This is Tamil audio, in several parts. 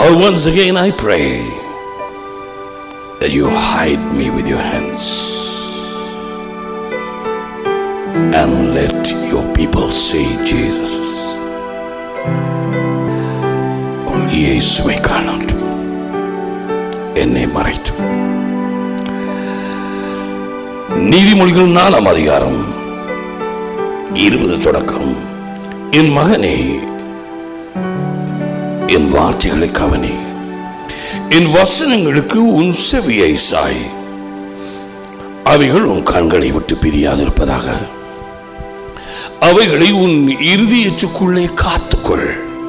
Lord, once again I pray that you hide me with your hands and let your people see Jesus. இயேசுவை காணட்டும் என்னை மறைத்து நீதிமொழிகள் நாலாம் அதிகாரம் இருபது தொடக்கம் என் மகனே என் வார்த்தைகளை கவனி என் வசனங்களுக்கு உன் செவியை சாய் அவைகள் உன் கண்களை விட்டு பிரியாதிருப்பதாக அவைகளை உன் இருதயத்துக்குள்ளே காத்துக்கொள்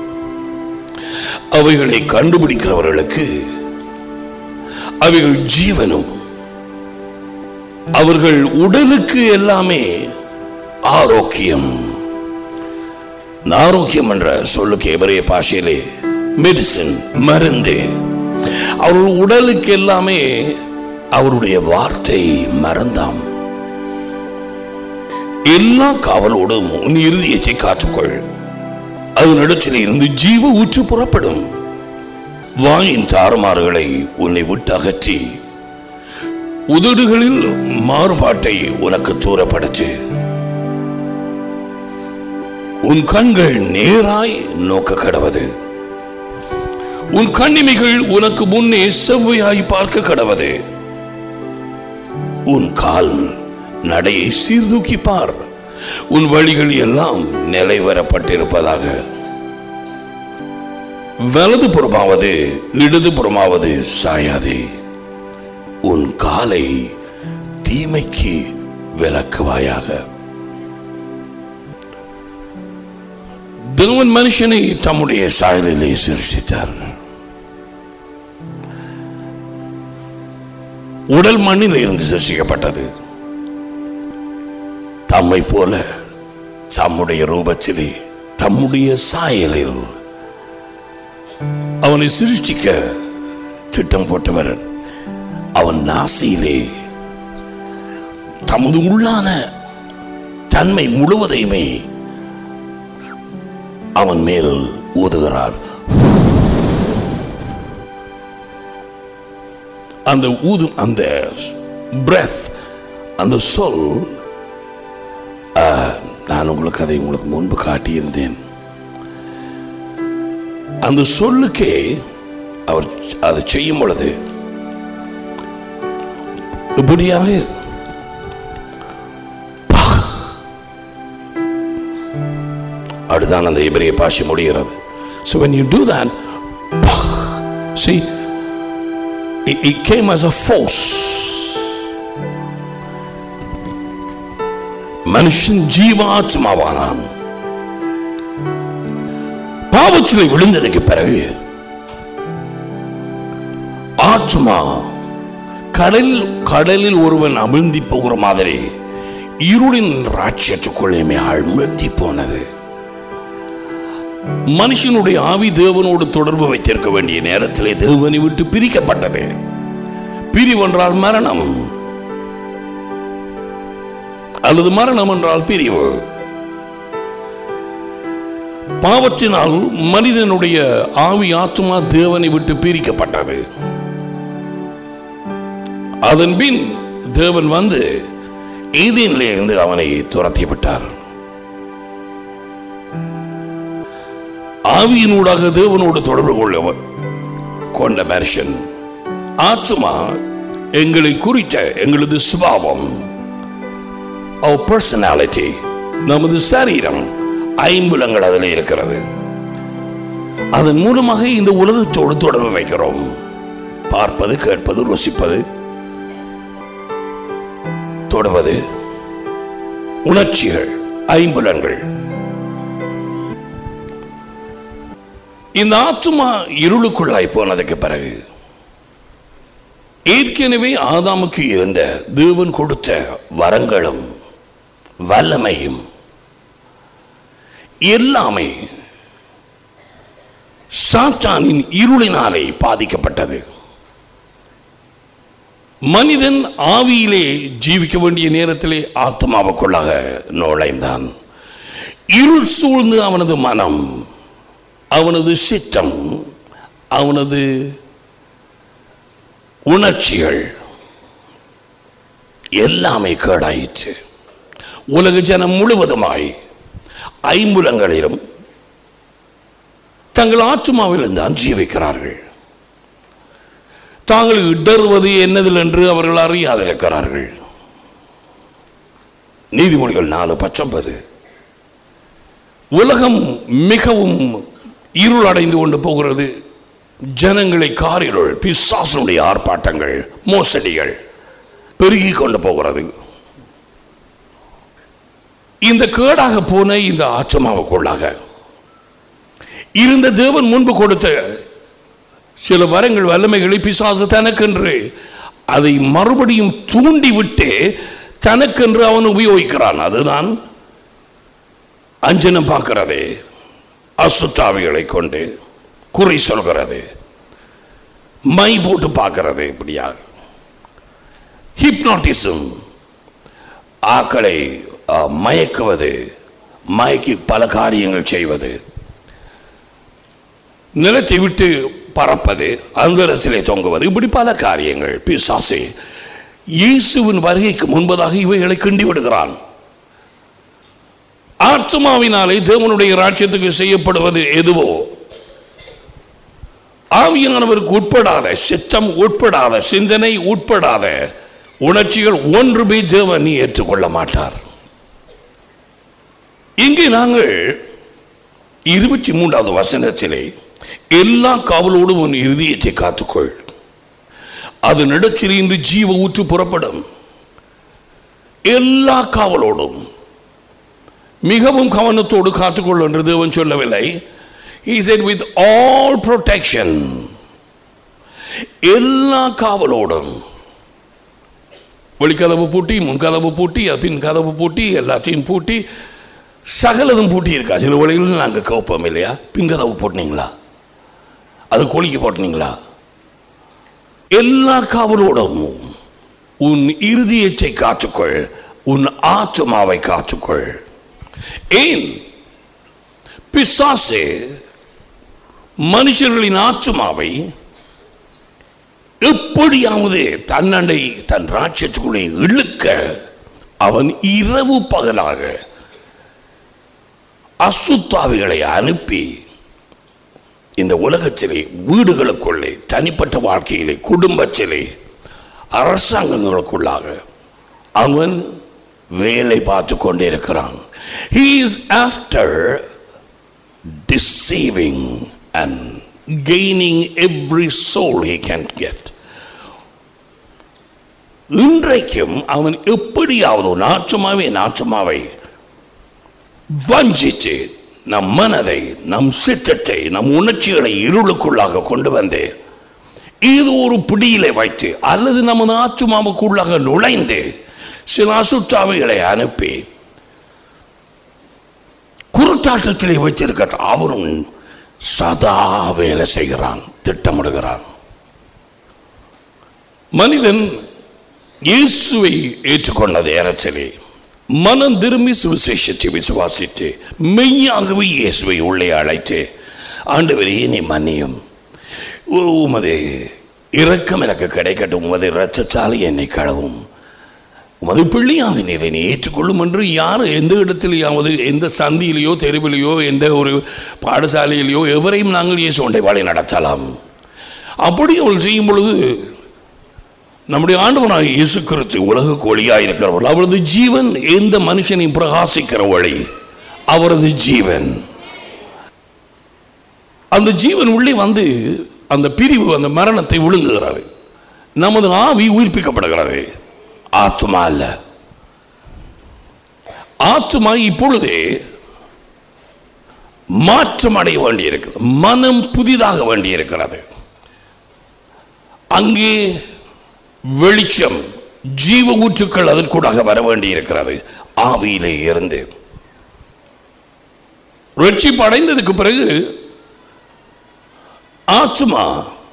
அவைகளை கண்டுபிடிக்கிறவர்களுக்கு அவைகள் ஜீவனும் அவர்கள் உடலுக்கு எல்லாமே ஆரோக்கியம் இந்த ஆரோக்கியம் என்ற சொல்லுக்கு எவரே பாஷையிலே மெடிசின் மருந்து அவர்கள் உடலுக்கு எல்லாமே அவருடைய வார்த்தை மறந்தாம் எல்லா காவலோடும் உன் இறுதியத்தை காத்துக்கொள் அதனிடத்தில் இருந்து ஜீவ ஊற்று புறப்படும் வாயின் தாறுமாறுகளை உன்னை விட்டு அகற்றி உதடுகளில் மாறுபாட்டை உனக்கு தூரப்படுத்து உன் கண்கள் நேராய் நோக்க கடவது உன் கண்ணிமைகள் உனக்கு முன்னே செவ்வையாய் பார்க்க கடவது உன் கால் நடையை சீர்தூக்கி பார் உன் வழிகள் எல்லாம் நிலைவரப்பட்டிருப்பதாக வலது புறமாவது இடது புறமாவது சாயாதே உன் காலை தீமைக்கு விளக்குவாயாக தேவன் மனுஷனை தம்முடைய சாயலிலே சிருஷ்டித்தார் உடல் மண்ணில் இருந்து சிருஷ்டிக்கப்பட்டது தம்மை போல தம்முடைய ரூபத்திலே தம்முடைய சாயலில் அவனை சிருஷ்டிக்க திட்டம் போட்டவர் அவன் நாசியிலே தமது உள்ளான தன்மை முழுவதையுமே அவன் மேல் ஊதுகிறார் அந்த ஊதும் அந்த breath அந்த சொல் ஆ, நான் உங்களுக்கு அதை உங்களுக்கு முன்பு காட்டியிருந்தேன் அந்த சொல்லுக்கே அவர் அதை செய்யும் பொழுது இப்படியாக அடுதான் அந்த எபிரிய பாஷை முடிகிறது so when you do that see it, it came as a force மனுஷன் ஜீவாத்மாவானான் பாவத்தில் விழுந்ததுக்கு பிறகு ஆத்மா கடலில் கடலில் ஒருவன் அமிழ்ந்தி போகிற மாதிரி இருளின் ராட்சியத்துக்குள்ளேயுமே அமிழ்ந்தி போனது மனுஷனுடைய ஆவி தேவனோடு தொடர்பு வைத்திருக்க வேண்டிய நேரத்திலே தேவனை விட்டு பிரிக்கப்பட்டது பிரிவென்றால் மரணம் அல்லது மரணம் என்றால் பிரிவு பாவத்தினால் மனிதனுடைய ஆவி ஆத்மா தேவனை விட்டு பிரிக்கப்பட்டது அதன் பின் தேவன் வந்து ஏதேனிலே இருந்து அவனை துரத்தி விட்டார் ஆவியினூடாக தேவனோடு தொடர்பு கொள்ள கொண்ட மனுஷன் ஆத்மா எங்களை குறித்த எங்களது சுபாவம் our personality நமது சரீரம் ஐம்புலங்கள் அதில் இருக்கிறது அதன் மூலமாக இந்த உலகத்தோடு தொடர்பு வைக்கிறோம் பார்ப்பது கேட்பது ருசிப்பது தொடுவது உணர்ச்சிகள் ஐம்புலன்கள் இந்த ஆத்துமா இருளுக்குள்ளாய் போனதுக்கு பிறகு ஏற்கனவே ஆதாமுக்கு இருந்த தேவன் கொடுத்த வரங்களும் வல்லமையும் எல்லாமே சாத்தானின் இருளினாலே பாதிக்கப்பட்டது மனிதன் ஆவியிலே ஜீவிக்க வேண்டிய நேரத்திலே ஆத்மாவுக்குள்ளாக நுழைந்தான் இருள் சூழ்ந்து அவனது மனம் அவனது சித்தம் அவனது உணர்ச்சிகள் எல்லாமே கேடாயிற்று உலக ஜனம் முழுவதுமாய் ஐம்புலங்களிலும் தங்கள் ஆத்மாவிலும் தான் ஜீவிக்கிறார்கள் தாங்கள் இடறுவது என்னதில் என்று அவர்கள் அறியாதிருக்கிறார்கள் நீதிமொழிகள் நாலு பத்தொன்பது உலகம் மிகவும் இருள் அடைந்து கொண்டு போகிறது ஜனங்களை காரிருள் பிசாசனுடைய ஆர்ப்பாட்டங்கள் மோசடிகள் பெருகி கொண்டு போகிறது இந்த கேடாக போன இந்த ஆச்சமாவுக்குள்ளாக இருந்த தேவன் முன்பு கொடுத்த சில வரங்கள் வல்லமைகளை பிசாசு தனக்கென்று அதை மறுபடியும் தூண்டிவிட்டு தனக்கென்று அவன் உபயோகிக்கிறான் அதுதான் அஞ்சனம் பார்க்கிறது அசுத்தாவிகளை கொண்டு குறி சொல்கிறது மை போட்டு பார்க்கிறது இப்படியா ஹிப்னாட்டிசம் ஆக்களை அஹ், மயக்குவது மயக்கி பல காரியங்கள் செய்வது நிலத்தை விட்டு பறப்பது அந்தரத்திலே தொங்குவது இப்படி பல காரியங்கள் பிசாசே இயேசுவின் வருகைக்கு முன்பதாக இவைகளை கிண்டி விடுகிறான் ஆத்மாவினாலே தேவனுடைய ராஜ்யத்துக்கு செய்யப்படுவது எதுவோ ஆவியானவருக்கு உட்படாத சித்தம் உட்படாத சிந்தனை உட்படாத உணர்ச்சிகள் ஒன்றுமே தேவன் ஏற்றுக்கொள்ள மாட்டார் இங்கே நாங்கள் இருபத்தி மூன்றாவது வசனத்திலே எல்லா காவலோடும் உன் இருதயத்தை காத்துக்கொள் அது நடச்சில் இன்று ஜீவ ஊற்று புறப்படும் எல்லா காவலோடும் மிகவும் கவனத்தோடு காத்துக்கொள் என்று தேவன் சொல்லவில்லை He said with all protection எல்லா காவலோடும் வெளிக்கதவு பூட்டி முன்கதவு பூட்டி பின் கதவு பூட்டி எல்லாத்தையும் பூட்டி சகலதும் பூட்டி இருக்கா சில வழிகளில் நாங்கள் கோப்போம் இல்லையா பின்கதவு போட்டினீங்களா அது கோழிக்கு போட்டினீங்களா எல்லா காவலோடும் உன் இறுதியத்தை காத்துக்கொள் உன் ஆத்மாவை காத்துக்கொள் ஏன் பிசாசு மனுஷர்களின் ஆத்மாவை எப்படியாவது தன்னண்டை தன் ராட்சத்துக்குள்ளே இழுக்க அவன் இரவு பகலாக அசுத்தாவிகளை அனுப்பி இந்த உலகத்திலே வீடுகளுக்குள்ளே தனிப்பட்ட வாழ்க்கையிலே குடும்பத்திலே அரசாங்கங்களுக்குள்ளாக அவன் வேலை பார்த்து கொண்டிருக்கிறான் he is after deceiving and gaining every soul he can get இன்றைக்கும் அவன் எப்படியாவது நாச்சமாவே நாச்சமாவை வஞ்சித்து நம் மனதை நம் சித்தத்தை நம் உணர்ச்சிகளை இருளுக்குள்ளாக கொண்டு வந்து இது ஒரு பிடியிலே வைத்து அல்லது நமது ஆத்துமாவுக்குள்ளாக நுழைந்து சில அசுத்தாவிகளை அனுப்பி குருட்டாட்டத்திலே வைத்திருக்க அவரும் சதா வேலை செய்கிறான் திட்டமிடுகிறான் மனிதன் இயேசுவை ஏற்றுக்கொண்ட நேரத்திலே மனம் திரும்பி சுவிசேஷத்தை விசுவாசித்து மெய்யாகவே இயேசுவை உள்ளே அழைத்து ஆண்டவரே நீ மன்னியும் உ- உமது இரக்கம் எனக்கு கிடைக்கட்டும் உமது இரத்தத்தால் என்னை கழவும் உமது பிள்ளையாக நீர் என்னை ஏற்றுக்கொள்ளும் என்று யார் எந்த இடத்திலேயாவது எந்த சந்தியிலேயோ தெருவிலேயோ எந்த ஒரு பாடசாலையிலேயோ எவரையும் நாங்கள் இயேசுண்டை வழி நடத்தலாம் அப்படி அவள் செய்யும் பொழுது நம்முடைய ஆண்டவனாக இயேசு கிறிஸ்து உலகுக்கு ஒளியாக இருக்கிறவர் அவரது ஜீவன் எந்த மனுஷனையும் பிரகாசிக்கிற ஒளி அவரது ஜீவன் அந்த ஜீவன் உள்ளே வந்து அந்த பிரிவு அந்த மரணத்தை விழுங்குகிறது நமது ஆவி உயிர்ப்பிக்கப்படுகிறது ஆத்மா அல்ல ஆத்மா இப்பொழுதே மாற்றம் அடைய வேண்டியிருக்கிறது மனம் புதிதாக வேண்டியிருக்கிறது அங்கே வெளிச்சம் ஜீவ ஊற்றுக்கள் அதற்கூடாக வர வேண்டியிருக்கிறது ஆவியிலே இருந்து ரட்சிப்பு அடைந்ததுக்கு பிறகு ஆத்மா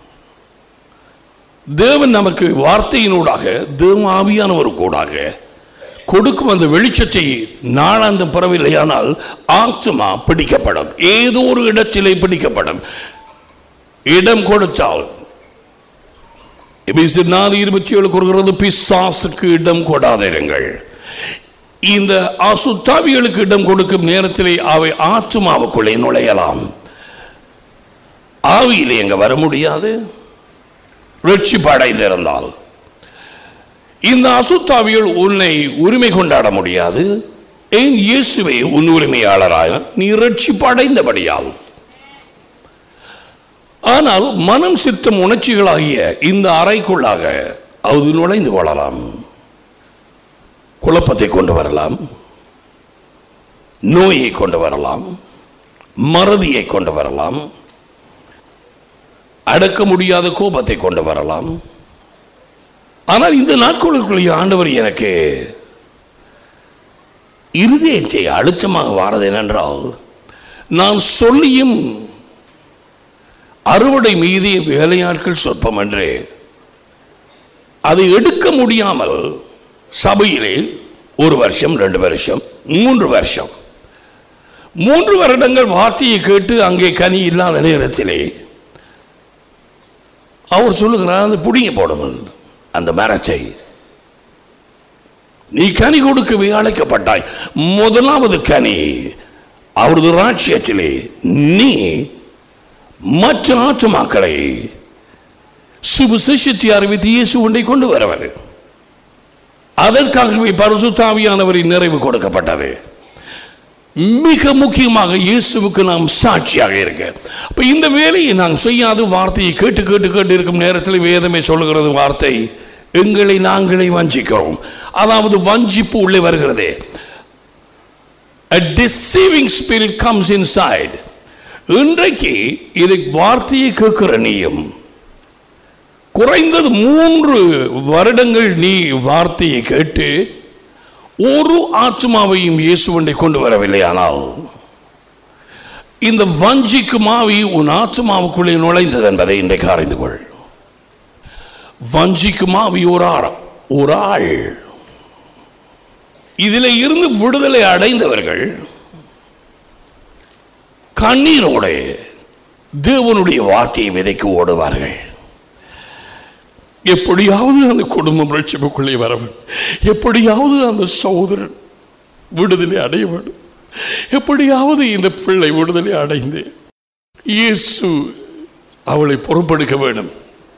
தேவன் நமக்கு வார்த்தையினூடாக தேவ ஆவியானவர் கூடாக கொடுக்கும் அந்த வெளிச்சத்தை நாளாந்தம் பெறவில்லையானால் ஆத்மா பிடிக்கப்படும் ஏதோ ஒரு இடத்திலே பிடிக்கப்படும் இடம் கொடுத்தால் எபேசியர் நாலு இருபத்தி ஏழு கூறுகிறது பிசாசுக்கு இடம் கொடாதிருங்கள் இந்த அசுத்தாவிகளுக்கு இடம் கொடுக்கும் நேரத்திலே அவை ஆத்துமாவுக்குள்ளே நுழையலாம் ஆவியிலே எங்க வர முடியாது ரட்சிப்பு அடைந்திருந்தால் இந்த அசுத்தாவிகள் உன்னை உரிமை கொண்டாட முடியாது ஏன் இயேசுவே உன் உரிமையாளராக நீ ரட்சிப்பு அடைந்தபடியால் ஆனால் மனம் சித்தம் உணர்ச்சிகளாகிய இந்த அறைக்குள்ளாக அது நுழைந்து கொள்ளலாம் குழப்பத்தை கொண்டு வரலாம் நோயை கொண்டு வரலாம் மறதியை கொண்டு வரலாம் அடக்க முடியாத கோபத்தை கொண்டு வரலாம் ஆனால் இந்த நாட்களுக்குள்ளே ஆண்டவர் எனக்கு இருதயத்தை அழுத்தமாக வாரது என்னென்றால் நான் சொல்லியும் அறுவடை மீது வேலையாட்கள் சொற்பம் என்று அதை எடுக்க முடியாமல் சபையிலே ஒரு வருஷம் ரெண்டு வருஷம் மூன்று வருஷம் மூன்று வருடங்கள் வார்த்தையை கேட்டு அங்கே கனி இல்லாத நேரத்திலே அவர் சொல்லுகிறார் அந்த புடிங்க போடுங்கள் அந்த மரச்சை நீ கனி கொடுக்கவே அழைக்கப்பட்டாய் முதலாவது கனி அவரது ராட்சியத்திலே நீ மற்ற ஆற்றுமாக்களை சுவிசேஷத்தை அறிவித்து இயேசு ஒன்றை கொண்டு வரவது அதற்காகவே பரிசுத்தாவியானவரின் நிறைவு கொடுக்கப்பட்டது மிக முக்கியமாக இயேசுவுக்கு நாம் சாட்சியாக இருக்க அப்ப இந்த வேலையை நாம் செய்யாத வார்த்தையை கேட்டு கேட்டு கேட்டு இருக்கும் நேரத்தில் வேதமே சொல்லுகிறது வார்த்தை எங்களை நாங்களே வஞ்சிக்கிறோம் அதாவது வஞ்சிப்பு உள்ளே வருகிறது a deceiving spirit comes inside இன்றைக்கு இது வார்த்தையை கேட்கிற நீயும் குறைந்தது மூன்று வருடங்கள் நீ வார்த்தையை கேட்டு ஒரு ஆத்மாவையும் இயேசுவண்டை கொண்டு வரவில்லை ஆனால் இந்த வஞ்சிக்கும் ஆவி உன் ஆத்மாவுக்குள்ளே நுழைந்தது என்பதை இன்றைக்கு அறிந்து கொள் வஞ்சிக்கும் ஆவி ஒரு ஆள் ஒரு ஆள் இதில் இருந்து விடுதலை அடைந்தவர்கள் கண்ணீரோட தேவனுடைய வார்த்தையை விதைக்கு ஓடுவார்கள் எப்படியாவது அந்த குடும்பம் ரட்சிப்புக்குள்ளே வர வேண்டும் எப்படியாவது அந்த சகோதரன் விடுதலை அடைய வேண்டும் எப்படியாவது இந்த பிள்ளை விடுதலை அடைந்து இயேசு அவளை பொறுப்பெடுக்க வேண்டும்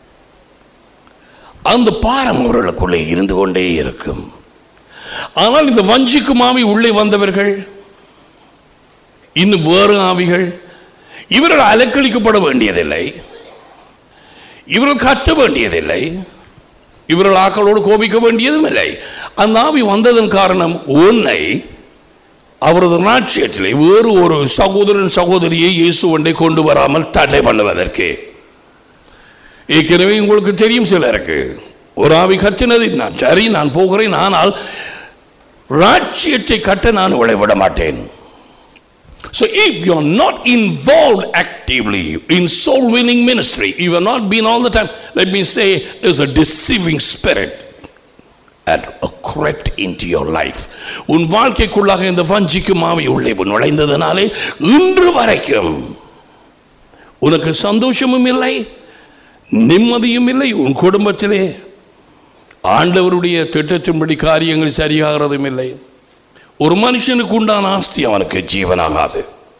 அந்த பாரம் அவர்களுக்குள்ளே இருந்து கொண்டே இருக்கும் ஆனால் இந்த வஞ்சிக்கும் ஆவி உள்ளே வந்தவர்கள் இன்னும் வேறு ஆவிகள் இவர்கள் அலக்களிக்கப்பட வேண்டியதில்லை இவர்கள் கற்ற வேண்டியதில்லை இவர்கள் ஆக்களோடு கோபிக்க வேண்டியதும் இல்லை அந்த ஆவி வந்ததன் காரணம் உன்னை அவரது ராட்சியத்திலே வேறு ஒரு சகோதரன் சகோதரியை இயேசு ஒன்றை கொண்டு வராமல் தடை பண்ணுவதற்கு ஏற்கனவே உங்களுக்கு தெரியும் சிலருக்கு ஒரு ஆவி கற்றினது நான் சரி நான் போகிறேன் ஆனால் ராட்சியத்தை கட்ட நான் உங்களை விட மாட்டேன் So if you're not involved actively in soul winning ministry, you have not been all the time, let me say, there's a deceiving spirit that crept into your life. உன் வாழ்க்கைக்குள்ளாக இந்த வஞ்சிக்கும் ஆவி உள்ளே நுழைந்ததனாலே இன்று வரைக்கும் உனக்கு சந்தோஷமும் இல்லை நிம்மதியும் இல்லை உன் குடும்பத்திலே ஆண்டவருடைய திட்டத்தின்படி காரியங்கள் சரியாகிறதும் இல்லை ஒரு மனுஷனுக்கு உண்டான ஆஸ்தி அவனுக்கு ஜீவனாகாது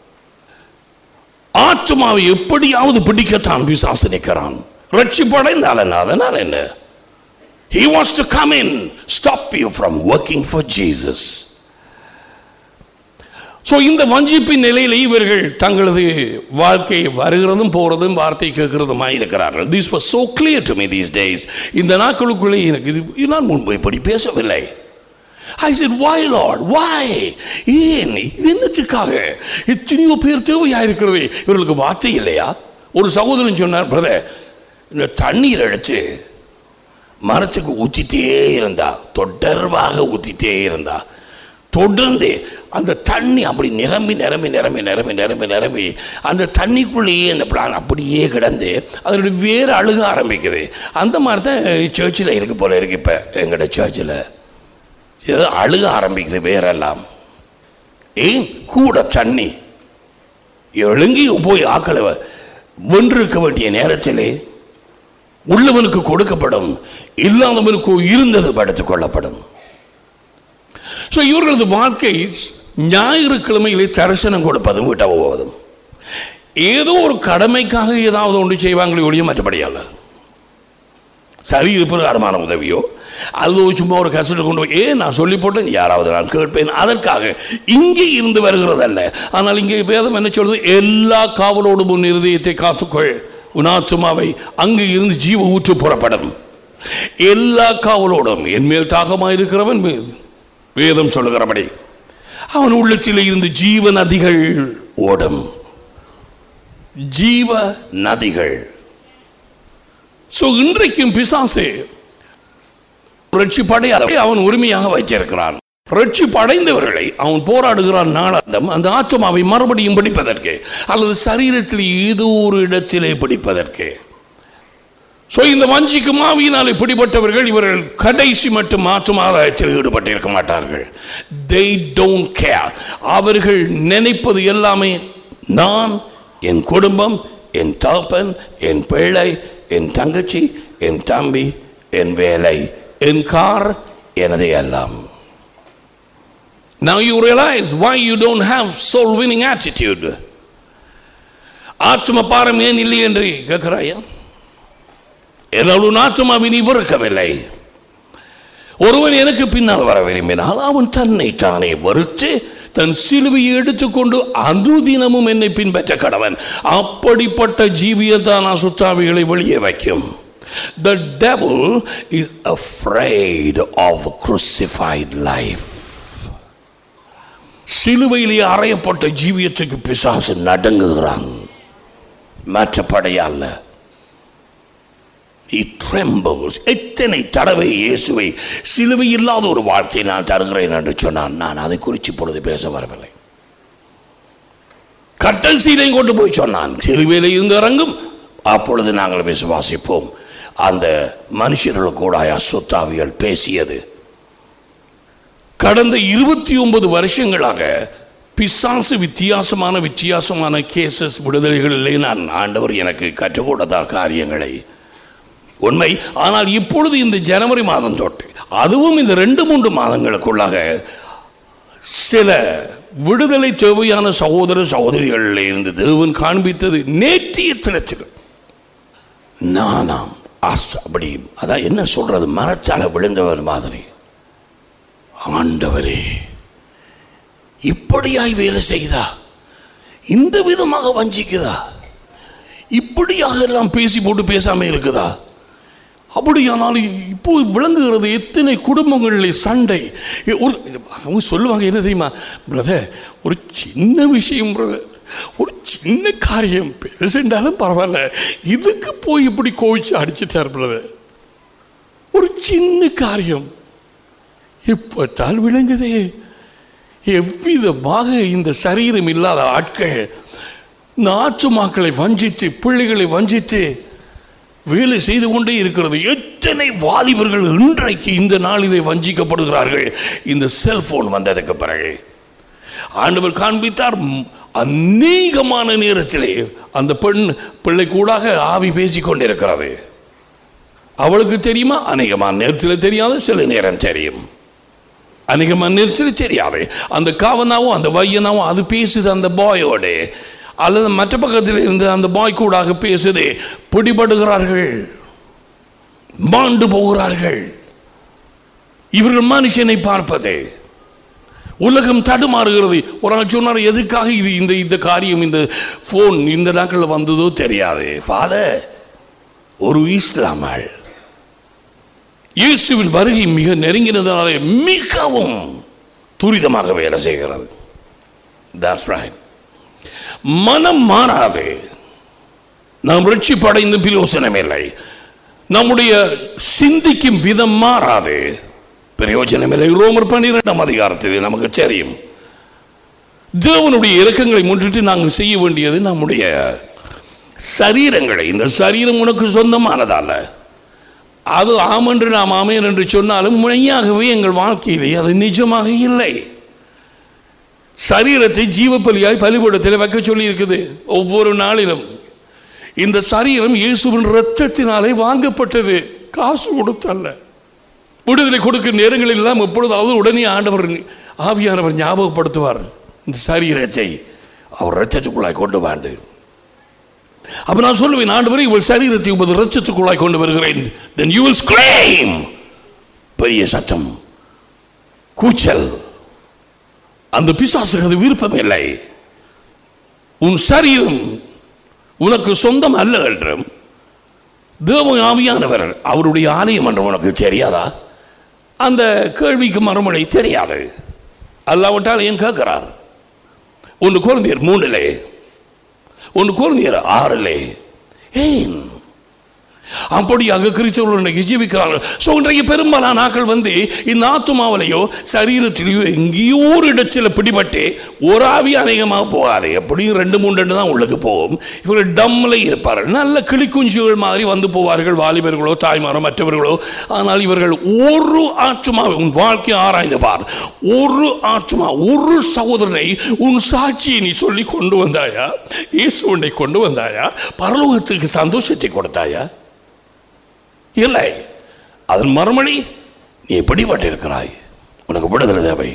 ஆத்மாவை எப்படியாவது பிடிக்கத்தான் பிசாசு நிற்கிறான் ரட்சிப்படைந்தால் என்ன அதனால் என்ன He wants to come in, stop you from working for Jesus. So இந்த வஞ்சிப்பின் நிலையில் இவர்கள் தங்களது வாழ்க்கை வருகிறதும் போகிறதும் வார்த்தை கேட்கிறதுமா இருக்கிறார்கள் this was so clear to me these days இந்த நாட்களுக்குள்ளே எனக்கு இது நான் முன்பு இப்படி பேசவில்லை I said, why Lord? Why? ஏன் இது என்னத்துக்காக எத்தனையோ பேர் தேவையா இருக்கிறது இவர்களுக்கு வார்த்தை இல்லையா ஒரு சகோதரன் சொன்னார் பிரதர் இந்த தண்ணீர் அடிச்சு மரத்துக்கு ஊற்றிட்டே இருந்தா தொடர்பாக ஊற்றிட்டே இருந்தா தொடர்ந்து அந்த தண்ணி அப்படி நிரம்பி நிரம்பி நிரம்பி நிரம்பி நிரம்பி நிரம்பி அந்த தண்ணிக்குள்ளேயே அந்த பிளான் அப்படியே கிடந்து அதனுடைய வேறு அழுக ஆரம்பிக்குது அந்த மாதிரி தான் சர்ச்சில் இருக்கு போல இருக்கு இப்போ எங்களோட சர்ச்சில் ஏதோ அழுக ஆரம்பிக்குது வேறெல்லாம் ஏன் கூட தண்ணி எழுங்கி போய் ஆக்களை வென்றிருக்க வேண்டிய நேரத்திலே உள்ளவனுக்கு கொடுக்கப்படும் இல்லாதவனுக்கு இருந்தது படுத்துக் கொள்ளப்படும் ஸோ இவர்களது வாழ்க்கை ஞாயிற்றுக்கிழமையிலே தரிசனம் கொடுப்பதும் விட்ட போவதும் ஏதோ ஒரு கடமைக்காக ஏதாவது ஒன்று செய்வாங்களே ஒழிய மற்றபடி அல்ல சரி பிரகாரமான உதவியோ அல்லது சும்மா ஒரு கசட்டு கொண்டு போய் ஏன் நான் சொல்லி போட்டேன் யாராவது நான் கேட்பேன் அதற்காக இங்கே இருந்து வருகிறதல்ல ஆனால் இங்கே வேதம் என்ன சொல்றது எல்லா காவலோடும் உன் இருதயத்தை காத்துக்கொள் உன் ஆத்துமாவை அங்கு இருந்து ஜீவ ஊற்று புறப்படும் எல்லா காவலோடும் என் மேல் தாகமாக இருக்கிறவன் வே- வேதம் சொல்லுகிறபடி அவன் உள்ளத்தில் இருந்து ஜீவ நதிகள் ஓடும் ஜீவ நதிகள் ஸோ இன்றைக்கும் பிசாசு ரட்சிப்படையாத அவன் உரிமையாக வைத்திருக்கிறான் ரட்சிப்படைந்தவர்களை அவன் போராடுகிறான் நாளாந்தம் அந்த ஆத்மாவை மறுபடியும் பிடிப்பதற்கு அல்லது சரீரத்தில் ஏதோ ஒரு இடத்திலே பிடிப்பதற்கு ஸோ இந்த வஞ்சிக்கு மாவியினாலே பிடிபட்டவர்கள் இவர்கள் கடைசி மட்டும் மாற்றும் ஆதாயத்தில் ஈடுபட்டிருக்க மாட்டார்கள் they don't care அவர்கள் நினைப்பது எல்லாமே நான் என் குடும்பம் என் தகப்பன் என் பிள்ளை என் தங்கச்சி என் தம்பி என் வேலை என் கார் எனது எல்லாம் Now you realize why you don't have soul winning attitude. ஆத்ம பாரம் ஏன் இல்லை என்று கேட்கிறாயா என்னாலும் உன் ஆத்மாவை நீ வெறுக்கவில்லை ஒருவன் எனக்கு பின்னால் வர விரும்பினால் அவன் தன்னை தானே வெறுத்து தன் சிலுவையை எடுத்துக்கொண்டு அனுதினமும் என்னை பின்பற்ற கடவன் அப்படிப்பட்ட ஜீவியல் தான் அசுத்தாவிகளை வெளியே வைக்கும் The devil is afraid of crucified life. சிலுவையிலே அறையப்பட்ட ஜீவியத்துக்கு பிசாசு நடுங்குகிறான் மற்றபடையல்ல He trembles. எத்தனை தடவை இயேசுவை சிலுவை இல்லாத ஒரு வாழ்க்கையை நான் தருகிறேன் என்று சொன்னான் நான் அதை குறித்து இப்பொழுது பேச வரவில்லை கட்டல் சீலை கொண்டு போய் சொன்னான் சிலுவையில் இருந்து இறங்கும் அப்பொழுது நாங்கள் விசுவாசிப்போம் அந்த மனுஷர்கள் கூட அசுத்தாவிகள் பேசியது கடந்த இருபத்தி ஒன்பது வருஷங்களாக பிசாசு வித்தியாசமான வித்தியாசமான கேசஸ் விடுதலைகளிலே நான் ஆண்டவர் எனக்கு கற்றுக் கொடுத்த காரியங்களை உண்மை ஆனால் இப்பொழுது இந்த ஜனவரி மாதம் தொட்டு அதுவும் இந்த ரெண்டு மூன்று மாதங்களுக்குள்ளாக சில விடுதலை தேவையான சகோதர சகோதரிகளில் இருந்து தேவன் காண்பித்தது நேற்றைய தினத்தில் நானாம் ஆஸ் அப்படி அதான் என்ன சொல்றது மரச்சால விழுந்தவர் மாதிரி ஆண்டவரே இப்படியாய் வேலை செய்தா இந்த விதமாக வஞ்சிக்குதா இப்படியாக எல்லாம் பேசி போட்டு பேசாம இருக்குதா அப்படியானால் இப்போ விளங்குகிறது எத்தனை குடும்பங்களில் சண்டை ஒரு அவங்க சொல்லுவாங்க என்ன தெரியுமா பிரதர் ஒரு சின்ன விஷயம் பிரதர் ஒரு சின்ன காரியம் பெருசுண்டாலும் பரவாயில்ல இதுக்கு போய் இப்படி கோவிச்சு அடிச்சிட்டார் பிரதர் ஒரு சின்ன காரியம் இப்போத்தான் விளங்குதே எவ்விதமாக இந்த சரீரம் இல்லாத ஆட்கள் இந்த ஆற்றுமாக்களை வஞ்சித்து பிள்ளைகளை வஞ்சித்து வேலை செய்து கொண்டே இருக்கிறது எத்தனை வாலிபர்கள் இன்றைக்கு இந்த நாளிலே வஞ்சிக்கப்படுகிறார்கள் இந்த செல்போன் வந்ததுக்கு பிறகு ஆண்டவர் காண்பித்தார் ம், அநேகமான நேரத்திலே அந்த பெண் பிள்ளை கூடாக ஆவி பேசிக் கொண்டிருக்கிறது அவளுக்கு தெரியுமா அநேகமான நேரத்தில் தெரியாது சில நேரம் தெரியும் அநேகமான நேரத்தில் தெரியாது அந்த காவனாவும் அந்த வையனாவும் அது பேசுது அந்த பாயோட அல்லது மற்ற பக்கத்தில் இருந்து அந்த பாய் கூடாக பேசுது பிடிபடுகிறார்கள் மாண்டு போகிறார்கள் இவர்கள் மனுஷனை பார்ப்பது உலகம் தடுமாறுகிறது ஒரு ஆள் சொன்னார் எதுக்காக இது இந்த இந்த காரியம் இந்த ஃபோன் இந்த நாட்களில் வந்ததோ தெரியாது ஃபாதர் ஒரு இஸ்லாமல் இயேசுவின் வருகை மிக நெருங்கினதுனாலே மிகவும் துரிதமாக வேலை செய்கிறது That's right. மனம் மாறாது நாம் ரட்சிப்படைந்து பிரயோசனம் இல்லை நம்முடைய சிந்திக்கும் விதம் மாறாது பிரயோஜனம் இல்லை ரோமர் பன்னிரெண்டாம் அதிகாரத்தில் நமக்கு தெரியும் தேவனுடைய இறக்கங்களை முன்னிட்டு நாங்கள் செய்ய வேண்டியது நம்முடைய சரீரங்களை இந்த சரீரம் உனக்கு சொந்தமானதல்ல அது ஆமென்று நாம் ஆமேன் என்று சொன்னாலும் முனையாகவே எங்கள் வாழ்க்கையிலே அது நிஜமாக இல்லை சரீரத்தை ஜீவபலியாய் பலிபடத்தில் வைக்க சொல்லி இருக்குது ஒவ்வொரு நாளிலும் இந்த சரீரம் இயேசுவின் இரத்தத்தினாலே வாங்கப்பட்டது காசு கொடுத்தல்ல விடுதலை கொடுக்கும் நேரங்களில் எல்லாம் எப்பொழுதாவது உடனே ஆண்டவர் ஆவியானவர் ஞாபகப்படுத்துவார் இந்த சரீரத்தை அவர் ரத்தத்துக்குள்ளாய் கொண்டு வாண்டு அப்ப நான் சொல்லுவேன் ஆண்டவரே இவள் சரீரத்தை உமது ரத்தத்துக்குள்ளாய் கொண்டு வருகிறேன் then you will scream பெரிய சத்தம் கூச்சல் அந்த பிசாசுக்கு அது விருப்பம் இல்லை உன் சரீரம் உனக்கு சொந்தம் அல்ல என்றும் தேவ ஆவியானவர் அவருடைய ஆலயம் என்று உனக்கு தெரியாதா அந்த கேள்விக்கு மறுமொழி தெரியாது அல்லாவிட்டால் ஏன் கேட்கிறார் ஒன்று குழந்தையர் மூணிலே ஒன்று குழந்தையர் ஆறிலே ஏன் அப்படியாக கிறிஸ்தவர்கள் இன்றைக்கு ஜீவிக்கிறார்கள் ஸோ இன்றைக்கு பெரும்பாலான ஆக்கள் வந்து இந்த ஆத்துமாவிலையோ சரீரத்திலேயோ எங்கேயோ ஒரு இடத்துல பிடிபட்டு ஒரு ஆவி அநேகமாக போகாது எப்படியும் ரெண்டு மூணு ரெண்டு தான் உள்ளுக்கு போகும் இவர்கள் டம்மில் இருப்பார்கள் நல்ல கிளிக்குஞ்சுகள் மாதிரி வந்து போவார்கள் வாலிபர்களோ தாய்மாரோ மற்றவர்களோ ஆனால் இவர்கள் ஒரு ஆற்றுமா உன் வாழ்க்கையை ஆராய்ந்து பார் ஒரு ஆற்றுமா ஒரு சகோதரனை உன் சாட்சியை நீ சொல்லி கொண்டு வந்தாயா இயேசு உன்னை கொண்டு வந்தாயா பரலோகத்துக்கு சந்தோஷத்தை கொடுத்தாயா இல்லை அதன் மறுமொழி நீ பிடிபட்டிருக்கிறாய் உனக்கு விடுதலை தேவை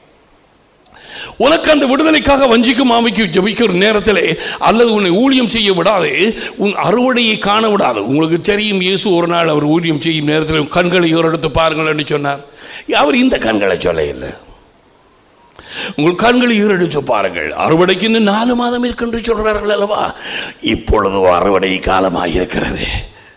உனக்கு அந்த விடுதலைக்காக வஞ்சிக்கும் ஆமைக்கு ஜபிக்கிற நேரத்திலே அல்லது உன்னை ஊழியம் செய்ய விடாது உன் அறுவடையை காண விடாது உங்களுக்கு தெரியும் இயேசு ஒரு நாள் அவர் ஊழியம் செய்யும் நேரத்தில் உன் கண்களை ஓரெடுத்து பாருங்கள் என்று சொன்னார் அவர் இந்த கண்களை சொல்ல இல்லை உங்கள் கண்களை ஈரெடுத்து பாருங்கள் அறுவடைக்கு இன்னும் நாலு மாதம் இருக்கின்ற சொல்றார்கள் அல்லவா இப்பொழுது அறுவடை காலமாக இருக்கிறது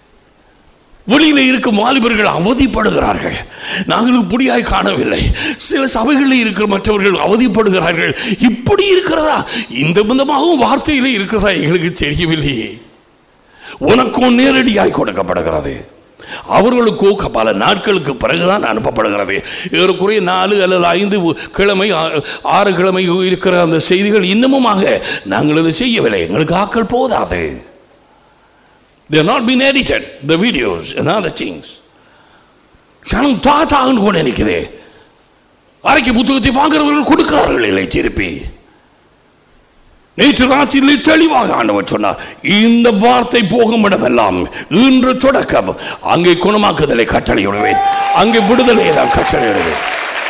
வெளியில இருக்கும் வாலிபர்கள் அவதிப்படுகிறார்கள் நாங்கள் இப்படியாய் காணவில்லை சில சபைகளில் இருக்கிற மற்றவர்கள் அவதிப்படுகிறார்கள் இப்படி இருக்கிறதா இந்த விதமாகவும் வார்த்தையிலே இருக்கிறதா எங்களுக்கு தெரியவில்லையே உனக்கும் நேரடியாய் கொடுக்கப்படுகிறது அவர்களுக்கோ பல நாட்களுக்கு பிறகுதான் அனுப்பப்படுகிறது ஏறக்குறைய நாலு அல்லது ஐந்து கிழமை ஆ- ஆறு கிழமை இருக்கிற அந்த செய்திகள் இன்னமுமாக நாங்கள் அதை செய்யவில்லை எங்களுக்கு ஆக்கள் போதாது They have not been edited, the videos and other things. சனம் தாத்தான்னு கூட நினைக்குது அரைக்கு புத்தகத்தை வாங்குறவர்கள் கொடுக்கிறார்கள் இல்லை திருப்பி நேற்று ராத்திரியில் தெளிவாக ஆண்டவர் சொன்னார் இந்த வார்த்தை போகும் இடமெல்லாம் இன்று தொடக்கம் அங்கே குணமாக்குதலை கட்டளையிடுவேன் அங்கே விடுதலையை நான் கட்டளையிடுவேன்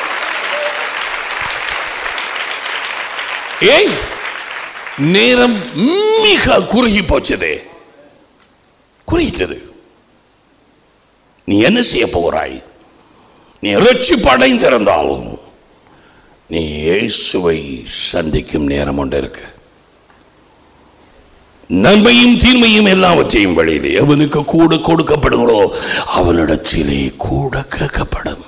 ஏய் நேரம் மிக குறுகி போச்சது குறித்தது நீ என்ன செய்ய போகிறாய் நீ ரட்சிப்படைந்திருந்தாலும் நீ இயேசுவை சந்திக்கும் நேரம் ஒன்று இருக்கு நன்மையும் தீமையும் எல்லாவற்றையும் வழியிலே அவனுக்கு கூட கொடுக்கப்படுகிறோ அவனிடத்திலே கூட கேட்கப்படும்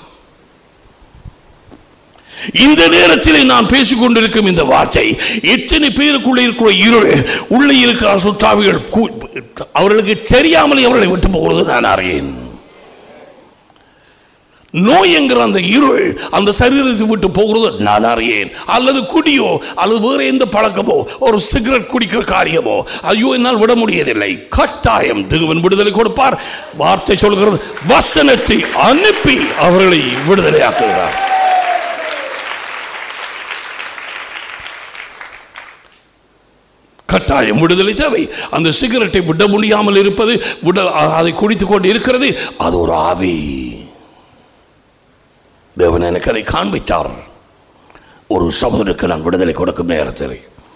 இந்த நேரத்திலே நான் பேசிக் கொண்டிருக்கும் இந்த வார்த்தை எத்தனை பேருக்குள்ளே இருக்கிற இருள் உள்ளே இருக்கிற சுத்தாவிகள் கூ- அவர்களுக்கு தெரியாமலே அவர்களை விட்டு போகிறது நான் அறியேன் நோய் என்கிற அந்த இருள் அந்த சரீரத்தை விட்டு போகிறது நான் அறியேன் அல்லது குடியோ அல்லது வேற எந்த பழக்கமோ ஒரு சிகரெட் குடிக்கிற காரியமோ ஐயோ என்னால் விட முடியதில்லை கட்டாயம் தேவன் விடுதலை கொடுப்பார் வார்த்தை சொல்கிறது வசனத்தை அனுப்பி அவர்களை விடுதலையாக்குகிறார் கட்டாயம் விடுதலை தேவை அந்த சிகரெட்டை விட முடியாமல் இருப்பது விட அதை குடித்துக் கொண்டு இருக்கிறது அது ஒரு ஆவி தேவன் எனக்கு அதை காண்பித்தார் ஒரு சகோதரருக்கு நான் விடுதலை கொடுக்கும் நேரத்தில்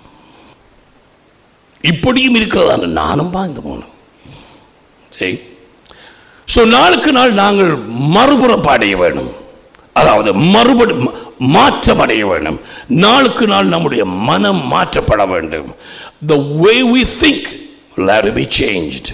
இப்படியும் இருக்கிறதா நானும் பாய்ந்து போனேன் சரி ஸோ நாளுக்கு நாள் நாங்கள் மறுபுறம் அடைய வேணும் அதாவது மறுபடி ம- மாற்றம் அடைய வேண்டும் நாளுக்கு நாள் நம்முடைய மனம் மாற்றப்பட வேண்டும் the way we think will have to be changed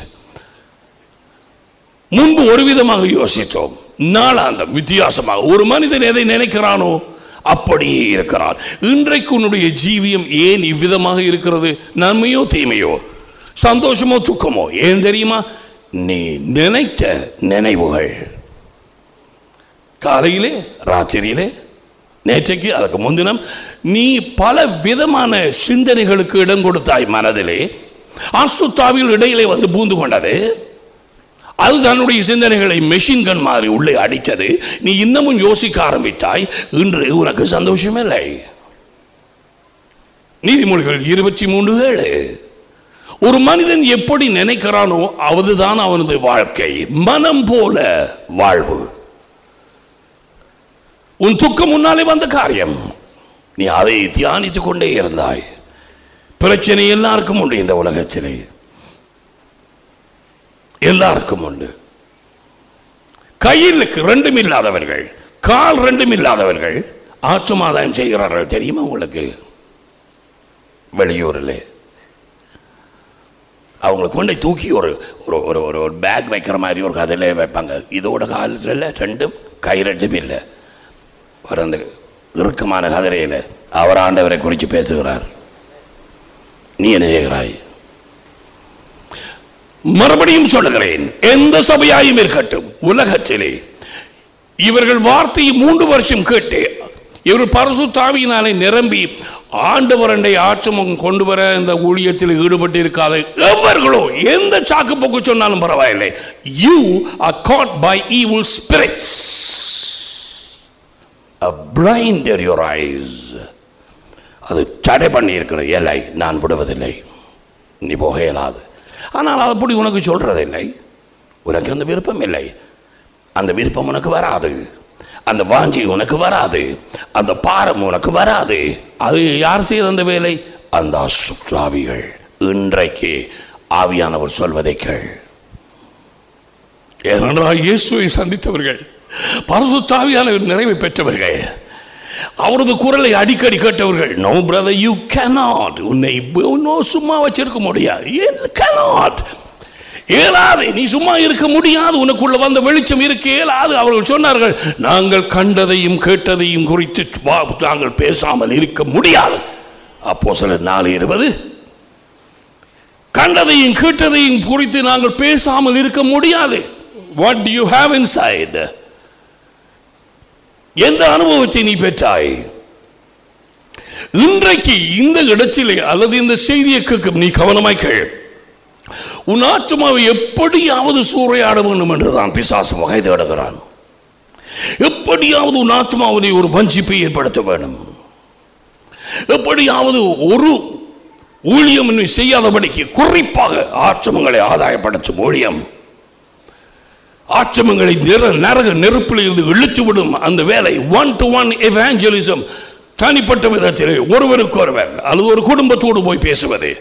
முன்பு ஒரு விதமாக யோசித்தோம் நாளாந்தம் வித்தியாசமாக ஒரு மனிதன் எதை நினைக்கிறானோ அப்படியே இருக்கிறான் இன்றைக்கு உன்னுடைய ஜீவியம் ஏன் இவ்விதமாக இருக்கிறது நன்மையோ தீமையோ சந்தோஷமோ துக்கமோ ஏன் தெரியுமா நீ நினைத்த நினைவுகள் காலையிலே ராத்திரியிலே நேற்றைக்கு அதுக்கு முன்தினம் நீ பல விதமான சிந்தனைகளுக்கு இடம் கொடுத்தாய் மனதிலே அசுத்தாவிகள் இடையிலே வந்து பூந்து கொண்டது அது தன்னுடைய சிந்தனைகளை மெஷின் கன் மாதிரி உள்ளே அடித்தது நீ இன்னமும் யோசிக்க ஆரம்பித்தாய் இன்று உனக்கு சந்தோஷம் இல்லை நீதிமொழிகள் இருபத்தி மூன்று ஏழு ஒரு மனிதன் எப்படி நினைக்கிறானோ அதுதான் அவனது வாழ்க்கை மனம் போல வாழ்வு உன் துக்கம் முன்னாலே வந்த காரியம் நீ அதை தியானித்துக் கொண்டே இருந்தாய் பிரச்சனை எல்லாருக்கும் உண்டு இந்த உலகத்திலே எல்லாருக்கும் உண்டு கையில் ரெண்டும் இல்லாதவர்கள் கால் ரெண்டும் இல்லாதவர்கள் ஆற்றுமாதாயம் செய்கிறார்கள் தெரியுமா உங்களுக்கு வெளியூரில் அவங்களை கொண்டு தூக்கி ஒரு ஒரு ஒரு ஒரு ஒரு பேக் வைக்கிற மாதிரி ஒரு கதையில வைப்பாங்க இதோட காலத்தில் ரெண்டும் கை ரெண்டும் இல்லை ஒரு அந்த இறுக்கமான கதிரையில் அவர் ஆண்டவரை குறித்து பேசுகிறார் நீ என்ன செய்கிறாய் மறுபடியும் சொல்லுகிறேன் எந்த சபையாயும் இருக்கட்டும் உலகத்திலே இவர்கள் வார்த்தையை மூன்று வருஷம் கேட்டு இவர் பரசு தாவியினாலே நிரம்பி ஆண்டவரண்டை ஆற்றமும் கொண்டு வர இந்த ஊழியத்தில் ஈடுபட்டு இருக்காத எவர்களோ எந்த சாக்கு போக்கு சொன்னாலும் பரவாயில்லை you are caught by evil spirits a blinded your eyes அது தடை பண்ணி இருக்கிற எல்லை நான் விடுவதில்லை நீ போக இயலாது ஆனால் அப்படி உனக்கு சொல்றதில்லை உனக்கு அந்த விருப்பம் இல்லை அந்த விருப்பம் உனக்கு வராது அந்த வாஞ்சி உனக்கு வராது அந்த பாரம் உனக்கு வராது அது யார் செய்த அந்த வேலை அந்த அசுத்தாவிகள் இன்றைக்கு ஆவியானவர் சொல்வதை கேள் ஏனென்றால் இயேசுவை சந்தித்தவர்கள் பரசுத்தாவியான நிறைவை பெற்றவர்கள் அவரது குரலை அடிக்கடி கேட்டவர்கள் நோ பிரதர் யூ cannot உன்னை நோ சும்மா வச்சிருக்க முடியாது cannot இயலாது நீ சும்மா இருக்க முடியாது உனக்குள்ள வந்த வெளிச்சம் இருக்க இயலாது அவர்கள் சொன்னார்கள் நாங்கள் கண்டதையும் கேட்டதையும் குறித்து வா- நாங்கள் பேசாமல் இருக்க முடியாது அப்போ சில நாலு இருபது கண்டதையும் கேட்டதையும் குறித்து நாங்கள் பேசாமல் இருக்க முடியாது what do you have inside எந்த அனுபவத்தை நீ பெற்றாய் இன்றைக்கு இந்த இடத்திலே அல்லது இந்த செய்தியை கேட்கும் நீ கவனமாய் கேள் உன் ஆத்மாவை எப்படியாவது சூறையாட வேண்டும் என்றுதான் பிசாசு வகை தேடுகிறான் எப்படியாவது உன் ஆத்மாவை ஒரு வஞ்சிப்பை ஏற்படுத்த வேண்டும் எப்படியாவது ஒரு ஊழியம் இன்னும் செய்யாதபடிக்கு குறிப்பாக ஆச்சமங்களை ஆதாயப்படுத்தும் ஊழியம் ஆச்சமங்களை நிற நரக நெருப்பில் இருந்து இழுத்து விடும் அந்த வேலை ஒன் டு ஒன் எவாஞ்சலிசம் தனிப்பட்ட விதத்தில் ஒருவருக்கு ஒருவர் அல்லது ஒரு குடும்பத்தோடு போய் பேசுவது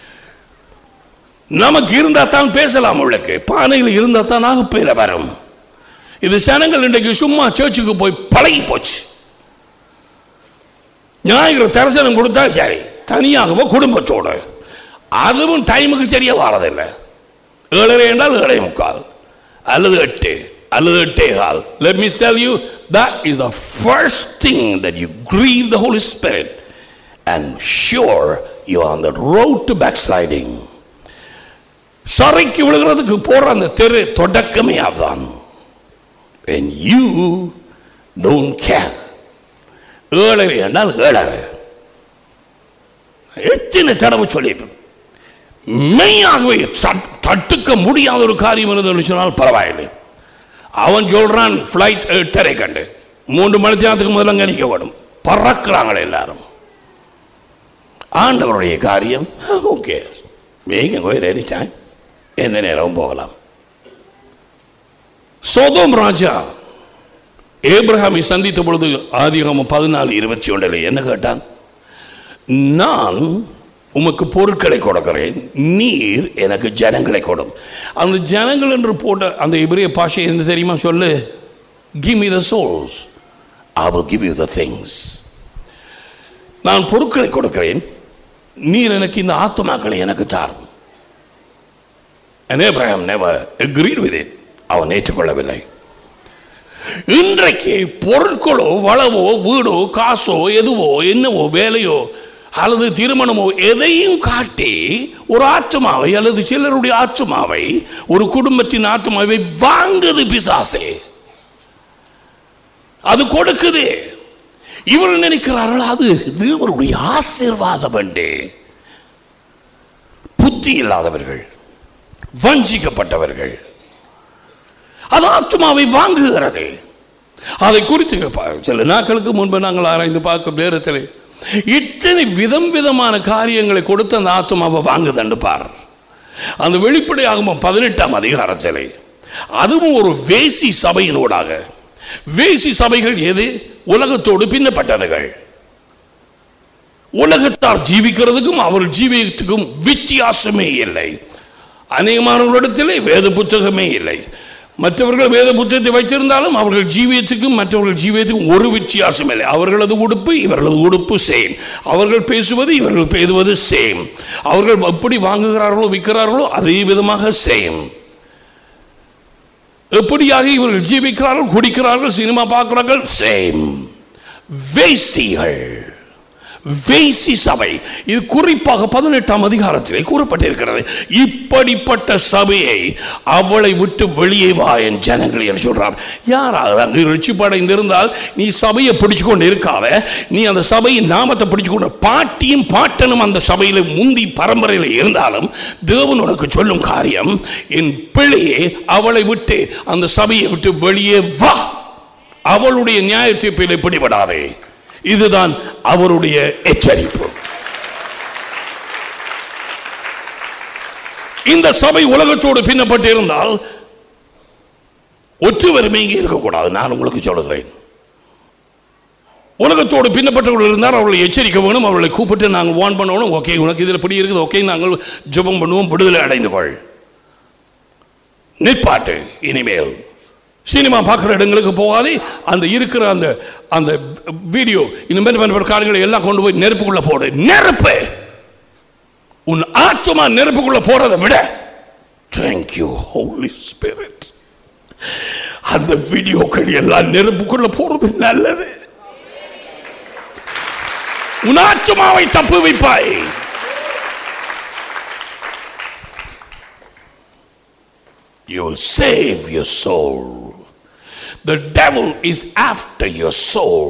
நமக்கு இருந்தா தான் பேசலாம் உள்ளக்கு பானையில் இருந்தா தான் ஆகுப்பையில வரும் இது ஜனங்கள் இன்றைக்கு சும்மா சர்ச்சுக்கு போய் பழகி போச்சு ஞாயிறு தரிசனம் கொடுத்தா சரி தனியாகவோ குடும்பத்தோடு அதுவும் டைமுக்கு சரியா வாரதில்லை ஏழரை என்றால் ஏழை முக்கால் அல்லது எட்டு அல்லது எட்டே கால் let me tell you that is the first thing that you grieve the Holy Spirit and sure you are the road to backsliding சரைக்கு விழுகிறதுக்கு போற அந்த தெரு தொடக்கமே அதுதான் when you don't care ஏழரை என்றால் ஏழரை எத்தனை தடவை சொல்லியிருப்பேன் மெய்யாகவே தட்- தட்டுக்க முடியாத ஒரு காரியம் இருந்ததுன்னு சொன்னால் பரவாயில்லை அவன் சொல்றான் ஃப்ளைட் எட்டரை கண்டு மூன்று மணி நேரத்துக்கு முதல்ல அங்கே நிற்க வேணும் பறக்கிறாங்களே எல்லாரும் ஆண்டவருடைய காரியம் ஓகே வேங்க கோயில் எனி டைம் எந்த நேரமும் போகலாம் சோதோம் ராஜா ஏப்ரஹாமை சந்தித்த பொழுது ஆதிகாமம் பதினாலு இருபத்தி ஒன்றில் என்ன கேட்டான் நான் உமக்கு பொருட்களை கொடுக்கிறேன் நீர் எனக்கு ஜனங்களை கொடும் அந்த ஜனங்கள் என்று போட்ட அந்த இபிரிய பாஷை என்ன தெரியுமா சொல்லு give me the souls I will give you the things நான் பொருட்களை கொடுக்கிறேன் நீர் எனக்கு இந்த ஆத்மாக்களை எனக்கு தாரும் And Abraham never agreed with it. அவன் ஏற்றுக்கொள்ளவில்லை இன்றைக்கு பொருட்களோ வளவோ வீடோ காசோ எதுவோ என்னவோ வேலையோ அல்லது திருமணமோ எதையும் காட்டி ஒரு ஆத்மாவை அல்லது சிலருடைய ஆத்மாவை ஒரு குடும்பத்தின் ஆத்மாவை வாங்குது பிசாசே அது கொடுக்குது இவர்கள் நினைக்கிறார்கள் அது தேவருடைய ஆசீர்வாதம் என்று புத்தி இல்லாதவர்கள் வஞ்சிக்கப்பட்டவர்கள் அது ஆத்மாவை வாங்குகிறது அதை குறித்து ப- சில நாட்களுக்கு முன்பு நாங்கள் ஆராய்ந்து பார்க்கும் நேரத்தில் இத்தனை விதம் விதமான காரியங்களை கொடுத்து அந்த ஆத்மாவை வாங்குதண்டு பார் அந்த வெளிப்படையாகும் பதினெட்டாம் அதிகாரத்திலே அதுவும் ஒரு வேசி சபையினூடாக வேசி சபைகள் எது உலகத்தோடு பின்னப்பட்டதுகள் உலகத்தார் ஜீவிக்கிறதுக்கும் அவர்கள் ஜீவியத்துக்கும் வித்தியாசமே இல்லை அநேகமானவர்களிடத்திலே வேத புத்தகமே இல்லை மற்றவர்கள் வேத புத்தகத்தை வைத்திருந்தாலும் அவர்கள் ஜீவியத்துக்கும் மற்றவர்கள் ஜீவியத்துக்கும் ஒரு வித்தியாசம் இல்லை அவர்களது உடுப்பு இவர்களது உடுப்பு சேம் அவர்கள் பேசுவது இவர்கள் பேசுவது சேம் அவர்கள் எப்படி வாங்குகிறார்களோ விற்கிறார்களோ அதே விதமாக சேம் எப்படியாக இவர்கள் ஜீவிக்கிறார்கள் குடிக்கிறார்கள் சினிமா பார்க்கிறார்கள் சேம் வேசிகள் வேசி சபை இது குறிப்பாக பதினெட்டாம் அதிகாரத்திலே கூறப்பட்டிருக்கிறது இப்படிப்பட்ட சபையை அவளை விட்டு வெளியே வா என் ஜனங்கள் என்று சொல்றார் யாராவது அங்கு ரிச்சிப்படைந்திருந்தால் நீ சபையை பிடிச்சு கொண்டு இருக்காத நீ அந்த சபையின் நாமத்தை பிடிச்சு கொண்டு பாட்டியும் பாட்டனும் அந்த சபையில முந்தி பரம்பரையில் இருந்தாலும் தேவன் உனக்கு சொல்லும் காரியம் என் பிள்ளையே அவளை விட்டு அந்த சபையை விட்டு வெளியே வா அவளுடைய நியாய தீர்ப்பில் பிடிபடாதே இதுதான் அவருடைய எச்சரிப்பு இந்த சபை உலகத்தோடு பின்னப்பட்டு இருந்தால் ஒற்று வறுமை இங்கே இருக்கக்கூடாது நான் உங்களுக்கு சொல்லுகிறேன் உலகத்தோடு பின்னப்பட்டவர்கள் இருந்தால் அவர்களை எச்சரிக்க வேணும் அவர்களை கூப்பிட்டு நாங்கள் வான் பண்ணணும் ஓகே உனக்கு இதில் இப்படி இருக்குது ஓகே நாங்கள் ஜெபம் பண்ணுவோம் விடுதலை அடைந்து கொள் நிற்பாட்டு இனிமேல் சினிமா பார்க்குற இடங்களுக்கு போகாதே அந்த இருக்கிற அந்த அந்த வீடியோ இந்த மாதிரி மாதிரி காரியங்களை எல்லாம் கொண்டு போய் நெருப்புக்குள்ள போடு நெருப்பு உன் ஆத்மா நெருப்புக்குள்ள போறதை விட தேங்க்யூ ஹோலி ஸ்பிரிட் அந்த வீடியோக்கள் எல்லாம் நெருப்புக்குள்ள போறது நல்லது உன் ஆத்மாவை தப்பு வைப்பாய் You will save your soul. The devil is after your soul.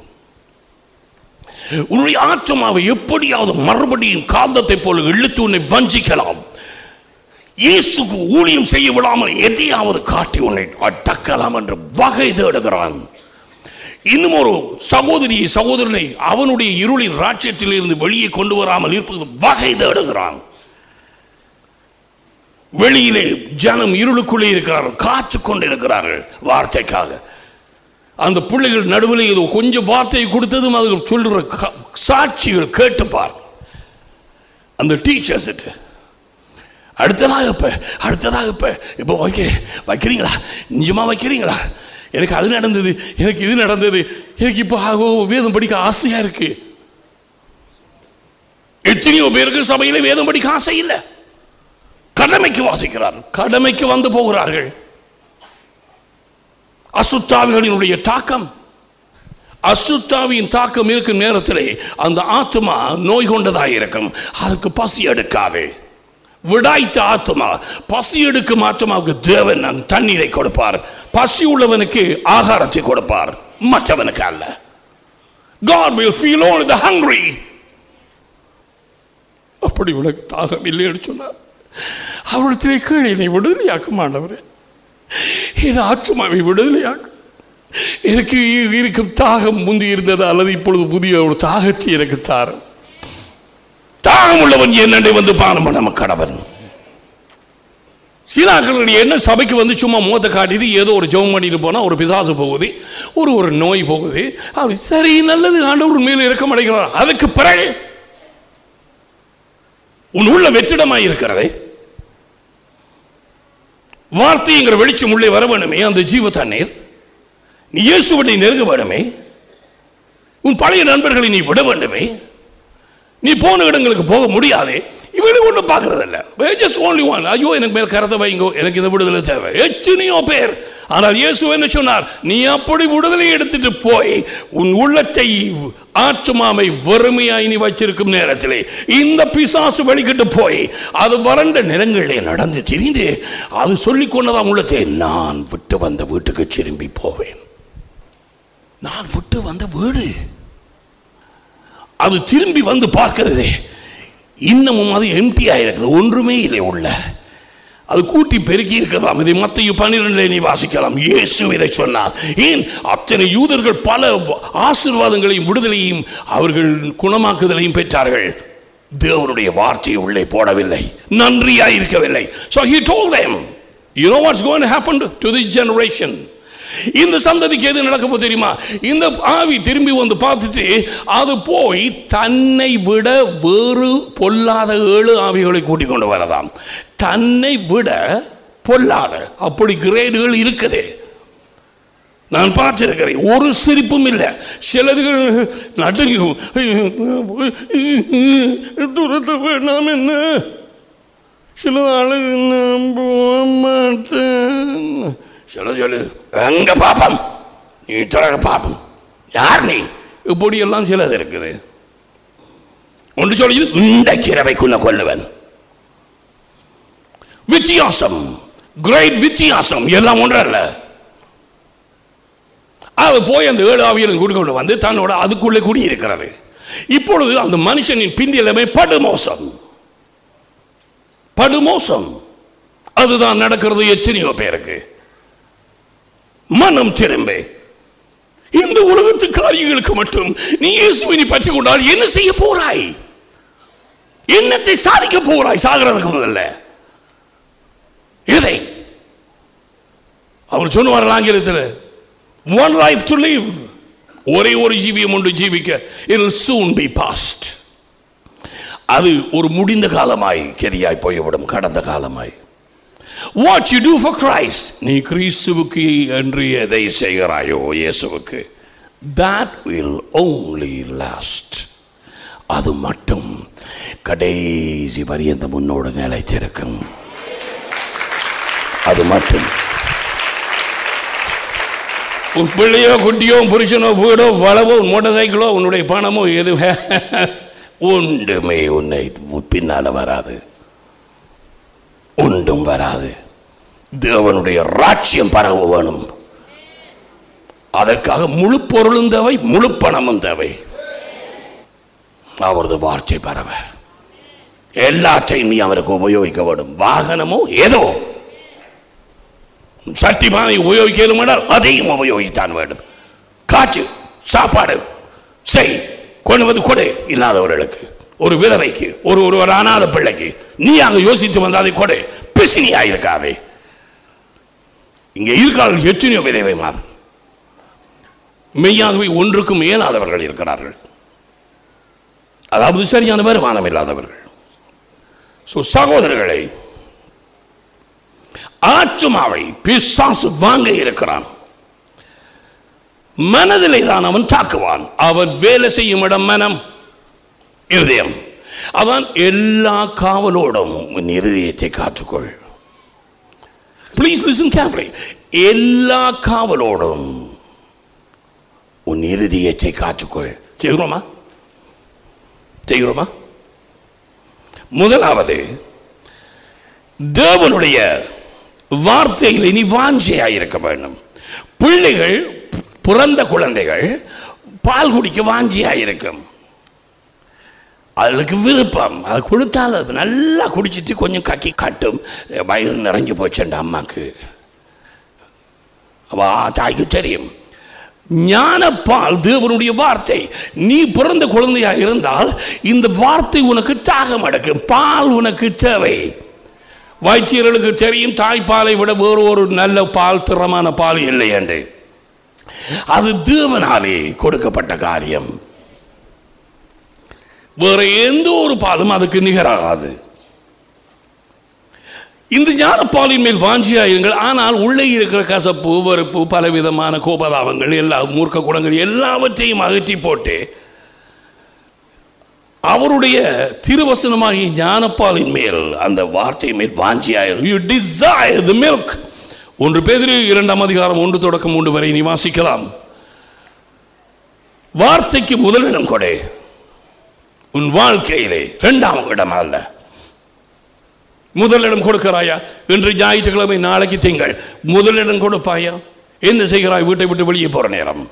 உன்னுடைய ஆத்மாவை எப்படியாவது மறுபடியும் காந்தத்தை போல இழுத்து உன்னை வஞ்சிக்கலாம் இயேசுக்கு ஊழியம் செய்ய விடாமல் எதையாவது காட்டி உன்னை அடக்கலாம் என்று வகை தேடுகிறான் இன்னும் ஒரு சகோதரியை சகோதரனை அவனுடைய இருளின் ராட்சியத்தில் இருந்து வெளியே கொண்டு வராமல் இருப்பது வகை தேடுகிறான் வெளியிலே ஜனம் இருளுக்குள்ளே இருக்கிறார்கள் காத்து கொண்டு இருக்கிறார்கள் வார்த்தைக்காக அந்த பிள்ளைகள் நடுவில் ஏதோ கொஞ்சம் வார்த்தையை கொடுத்ததும் அது சொல்ற க- சாட்சிகள் கேட்டுப்பார் அந்த டீச்சர்ஸ் அடுத்ததாக இப்ப அடுத்ததாக இப்ப இப்போ வைக்க வைக்கிறீங்களா நிஜமா வைக்கிறீங்களா எனக்கு அது நடந்தது எனக்கு இது நடந்தது எனக்கு இப்போ ஆகோ வேதம் படிக்க ஆசையா இருக்கு எத்தனையோ பேருக்கு சபையில வேதம் படிக்க ஆசை இல்லை கடமைக்கு வாசிக்கிறார் கடமைக்கு வந்து போகிறார்கள் அசுத்தாவிகளினுடைய தாக்கம் அசுத்தாவியின் தாக்கம் இருக்கும் நேரத்திலே அந்த ஆத்மா நோய் கொண்டதாக இருக்கும் அதுக்கு பசி எடுக்காது விடாய்த்த ஆத்மா பசி எடுக்கும் ஆத்மாவுக்கு தேவன் அந்த தண்ணீரை கொடுப்பார் பசி உள்ளவனுக்கு ஆகாரத்தை கொடுப்பார் மற்றவனுக்கு அல்ல God will feel only the hungry அப்படி உனக்கு தாகம் இல்லைன்னு சொன்னார் அவரிடத்திலே கீழே நீ விடுதலையாக்க மாண்டவரே என் ஆற்றுமாவை விடுதலையாக்க எனக்கு இ- இருக்கும் தாகம் முந்தி இருந்தது அல்லது இப்பொழுது புதிய ஒரு தாகத்தை எனக்கு தாரும் தாகம் உள்ளவன் என்னை வந்து பானம் பண்ண கடவன் சீனாக்களுடைய என்ன சபைக்கு வந்து சும்மா முகத்தை காட்டிட்டு ஏதோ ஒரு ஜெபம் பண்ணிட்டு போனா ஒரு பிசாசு போகுது ஒரு ஒரு நோய் போகுது அப்படி சரி நல்லது ஆண்டவர் மேல் இறக்கம் அடைகிறார் அதுக்கு பிறகு உன் உள்ள வெற்றிடமாய் இருக்கிறதே வார்த்தைங்கிற வெளிச்சம் உள்ளே வர வேணுமே அந்த ஜீவ தண்ணீர் நீ இயேசுவனை நெருங்க வேண்டுமே உன் பழைய நண்பர்களை நீ விட வேண்டுமே நீ போன இடங்களுக்கு போக முடியாதே இவனுக்கு ஒன்றும் பார்க்கறதில்ல ஜஸ்ட் ஓன்லி ஒன் ஐயோ எனக்கு மேல் கரத்தை வைங்கோ எனக்கு இந்த விடுதலை தேவை எத்தனையோ பேர் ஆனால் இயேசு என்ன சொன்னார் நீ அப்படி விடுதலை எடுத்துட்டு போய் உன் உள்ளத்தை ஆற்றுமாமை வறுமையாய் நீ வச்சிருக்கும் நேரத்திலே இந்த பிசாசு வெளிக்கிட்டு போய் அது வறண்ட நிலங்களிலே நடந்து திரிந்து அது சொல்லிக் கொண்டதாம் உள்ளத்தை நான் விட்டு வந்த வீட்டுக்கு திரும்பி போவேன் நான் விட்டு வந்த வீடு அது திரும்பி வந்து பார்க்கிறதே இன்னமும் அது எம்டியா இருக்குது ஒன்றுமே இல்லை உள்ள அது கூட்டி பெருக்கி இருக்கலாம் இதை மத்திய பன்னிரெண்டில் நீ வாசிக்கலாம் இயேசு இதை சொன்னார் ஏன் அத்தனை யூதர்கள் பல ஆசீர்வாதங்களையும் விடுதலையும் அவர்கள் குணமாக்குதலையும் பெற்றார்கள் தேவனுடைய வார்த்தையை உள்ளே போடவில்லை நன்றியா இருக்கவில்லை so he told them you know what's going to happen to, to this generation இந்த சந்ததிக்கு எது நடக்க போகுது தெரியுமா இந்த ஆவி திரும்பி வந்து பார்த்துட்டு அது போய் தன்னை விட வேறு பொல்லாத ஏழு ஆவிகளை கூட்டிக் கொண்டு வரதாம் தன்னை விட பொல்லாத அப்படி கிரேடுகள் இருக்குது நான் பார்த்திருக்கிறேன் ஒரு சிரிப்பும் இல்லை சிலதுகள் நடுங்கி துரத்த வேண்டாம் என்ன சில அழகு நான் போக மாட்டேன் சில சொல்லு எங்க பாப்பம் நீ தொடர பாப்பம் யார் நீ இப்படி எல்லாம் சிலது இருக்குது ஒன்று சொல்லி இந்த கிரவைக்குள்ள கொல்லுவன் வித்தியாசம் கிரேட் வித்தியாசம் எல்லாம் ஒன்றல்ல அது போய் அந்த ஏழு ஆவியலும் கூட்டிக்கொண்டு வந்து தன்னோட அதுக்குள்ளே குடியிருக்கிறது இப்பொழுது அந்த மனுஷனின் பின்னிலைமை படுமோசம் படுமோசம் அதுதான் நடக்கிறது எத்தனையோ பேருக்கு மனம் திரும்ப இந்த உலகத்து காரியங்களுக்கு மட்டும் நீ இயேசுவை நீ பற்றி கொண்டால் என்ன செய்ய போறாய் என்னத்தை சாதிக்க போறாய் சாகிறதுக்கு முதல்ல எதை அவர் சொன்னார் ஆங்கிலத்தில் ஒன் லைஃப் டு லிவ் ஒரே ஒரு ஜீவியம் ஒன்று ஜீவிக்க இட் சூன் பி பாஸ்ட் அது ஒரு முடிந்த காலமாய் கெரியாய் போய்விடும் கடந்த காலமாய் what you do for Christ நீ கிறிஸ்துவுக்கு என்று எதை செய்கிறாயோ இயேசுவுக்கு that will only last அது மட்டும் கடைசி பரியந்த முன்னோடு நிலைச்சிருக்கும் அது மட்டும் உன் பிள்ளையோ குட்டியோ புருஷனோ வீடோ வளவோ மோட்டார் சைக்கிளோ உன்னுடைய பணமோ எது ஒன்றுமே உன்னை பின்னால வராது ஒன்றும் வராது தேவனுடைய ராட்சியம் பரவ வேணும் அதற்காக முழு பொருளும் தேவை முழு பணமும் தேவை அவரது வார்த்தை பரவ எல்லாற்றையும் நீ அவருக்கு உபயோகிக்க வேண்டும் வாகனமோ ஏதோ சக்திமானை உபயோகிக்கணும் என்றால் அதையும் உபயோகித்தான் வேண்டும் காற்று சாப்பாடு செய் கொண்டு வந்து கொடு இல்லாதவர்களுக்கு ஒரு விதவைக்கு ஒரு ஒரு ஒரு அனாத பிள்ளைக்கு நீ அங்க யோசித்து வந்தாதை கொடு பிசினியா இருக்காதே இங்கே இருக்கிறார்கள் எத்தனையோ விதவை மாறும் மெய்யாகவே ஒன்றுக்கும் இயலாதவர்கள் இருக்கிறார்கள் அதாவது சரியான வருமானம் இல்லாதவர்கள் ஸோ சகோதரர்களை ஆற்றுமாவை பிசாசு வாங்க இருக்கிறான் மனதிலே தான் அவன் தாக்குவான் அவன் வேலை செய்யும் இடம் மனம் இருதயம் அவன் எல்லா காவலோடும் உன் இருதயத்தை காத்துக்கொள் ப்ளீஸ் லிசன் கேர்ஃபுல்லி எல்லா காவலோடும் உன் இருதயத்தை காத்துக்கொள் செய்கிறோமா செய்கிறோமா முதலாவது தேவனுடைய வார்த்தையில் இனி வாஞ்சையாக இருக்க வேண்டும் பிள்ளைகள் பிறந்த குழந்தைகள் பால் குடிக்க வாஞ்சியாக இருக்கும் அதுக்கு விருப்பம் அது கொடுத்தால் அது நல்லா குடிச்சிட்டு கொஞ்சம் கக்கி காட்டும் வயிறு நிறைஞ்சு போச்சுண்ட அம்மாக்கு அவ தாய்க்கு தெரியும் ஞானப்பால் தேவனுடைய வார்த்தை நீ பிறந்த குழந்தையாக இருந்தால் இந்த வார்த்தை உனக்கு தாகம் அடக்கும் பால் உனக்கு தேவை வைத்தியர்களுக்கு தெரியும் தாய்ப்பாலை விட வேறு ஒரு நல்ல பால் திறமான பால் இல்லை என்று அது தேவனாலே கொடுக்கப்பட்ட காரியம் வேற எந்த ஒரு பாலும் அதுக்கு நிகராகாது இந்த ஞானப்பாலின் மேல் வாஞ்சியாயிருங்கள் ஆனால் உள்ளே இருக்கிற கசப்பு வெறுப்பு பலவிதமான கோபதாபங்கள் எல்லா மூர்க்க குணங்கள் எல்லாவற்றையும் அகற்றி போட்டு அவருடைய திருவசனமாகிய ஞானப்பாலின் மேல் அந்த வார்த்தை மேல் வாஞ்சியாயிரு யூ டிசைர் தி மில்க் ஒன்று பேதிரு இரண்டாம் அதிகாரம் ஒன்று தொடக்கம் மூன்று வரை நீ வாசிக்கலாம் வார்த்தைக்கு முதலிடம் கொடை உன் வாழ்க்கையிலே இரண்டாம் இடம் அல்ல முதலிடம் கொடுக்கிறாயா இன்று ஞாயிற்றுக்கிழமை நாளைக்கு திங்கள் முதலிடம் கொடுப்பாயா என்ன செய்கிறாய் வீட்டை விட்டு வெளியே போற நேரம்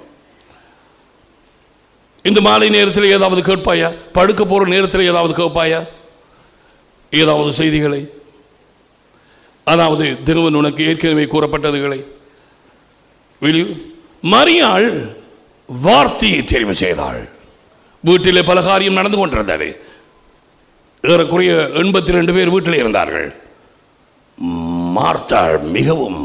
இந்த மாலை நேரத்தில் ஏதாவது கேட்பாயா படுக்க போற நேரத்தில் ஏதாவது கேட்பாயா ஏதாவது செய்திகளை அதாவது திருவன் உனக்கு ஏற்கனவே கூறப்பட்டதுகளை வெளி மரியாள் வார்த்தையை தெரிவு செய்தாள் வீட்டிலே பல காரியம் நடந்து கொண்டிருந்தது ஏறக்குறைய எண்பத்தி ரெண்டு பேர் வீட்டில் இருந்தார்கள் மார்த்தாள் மிகவும்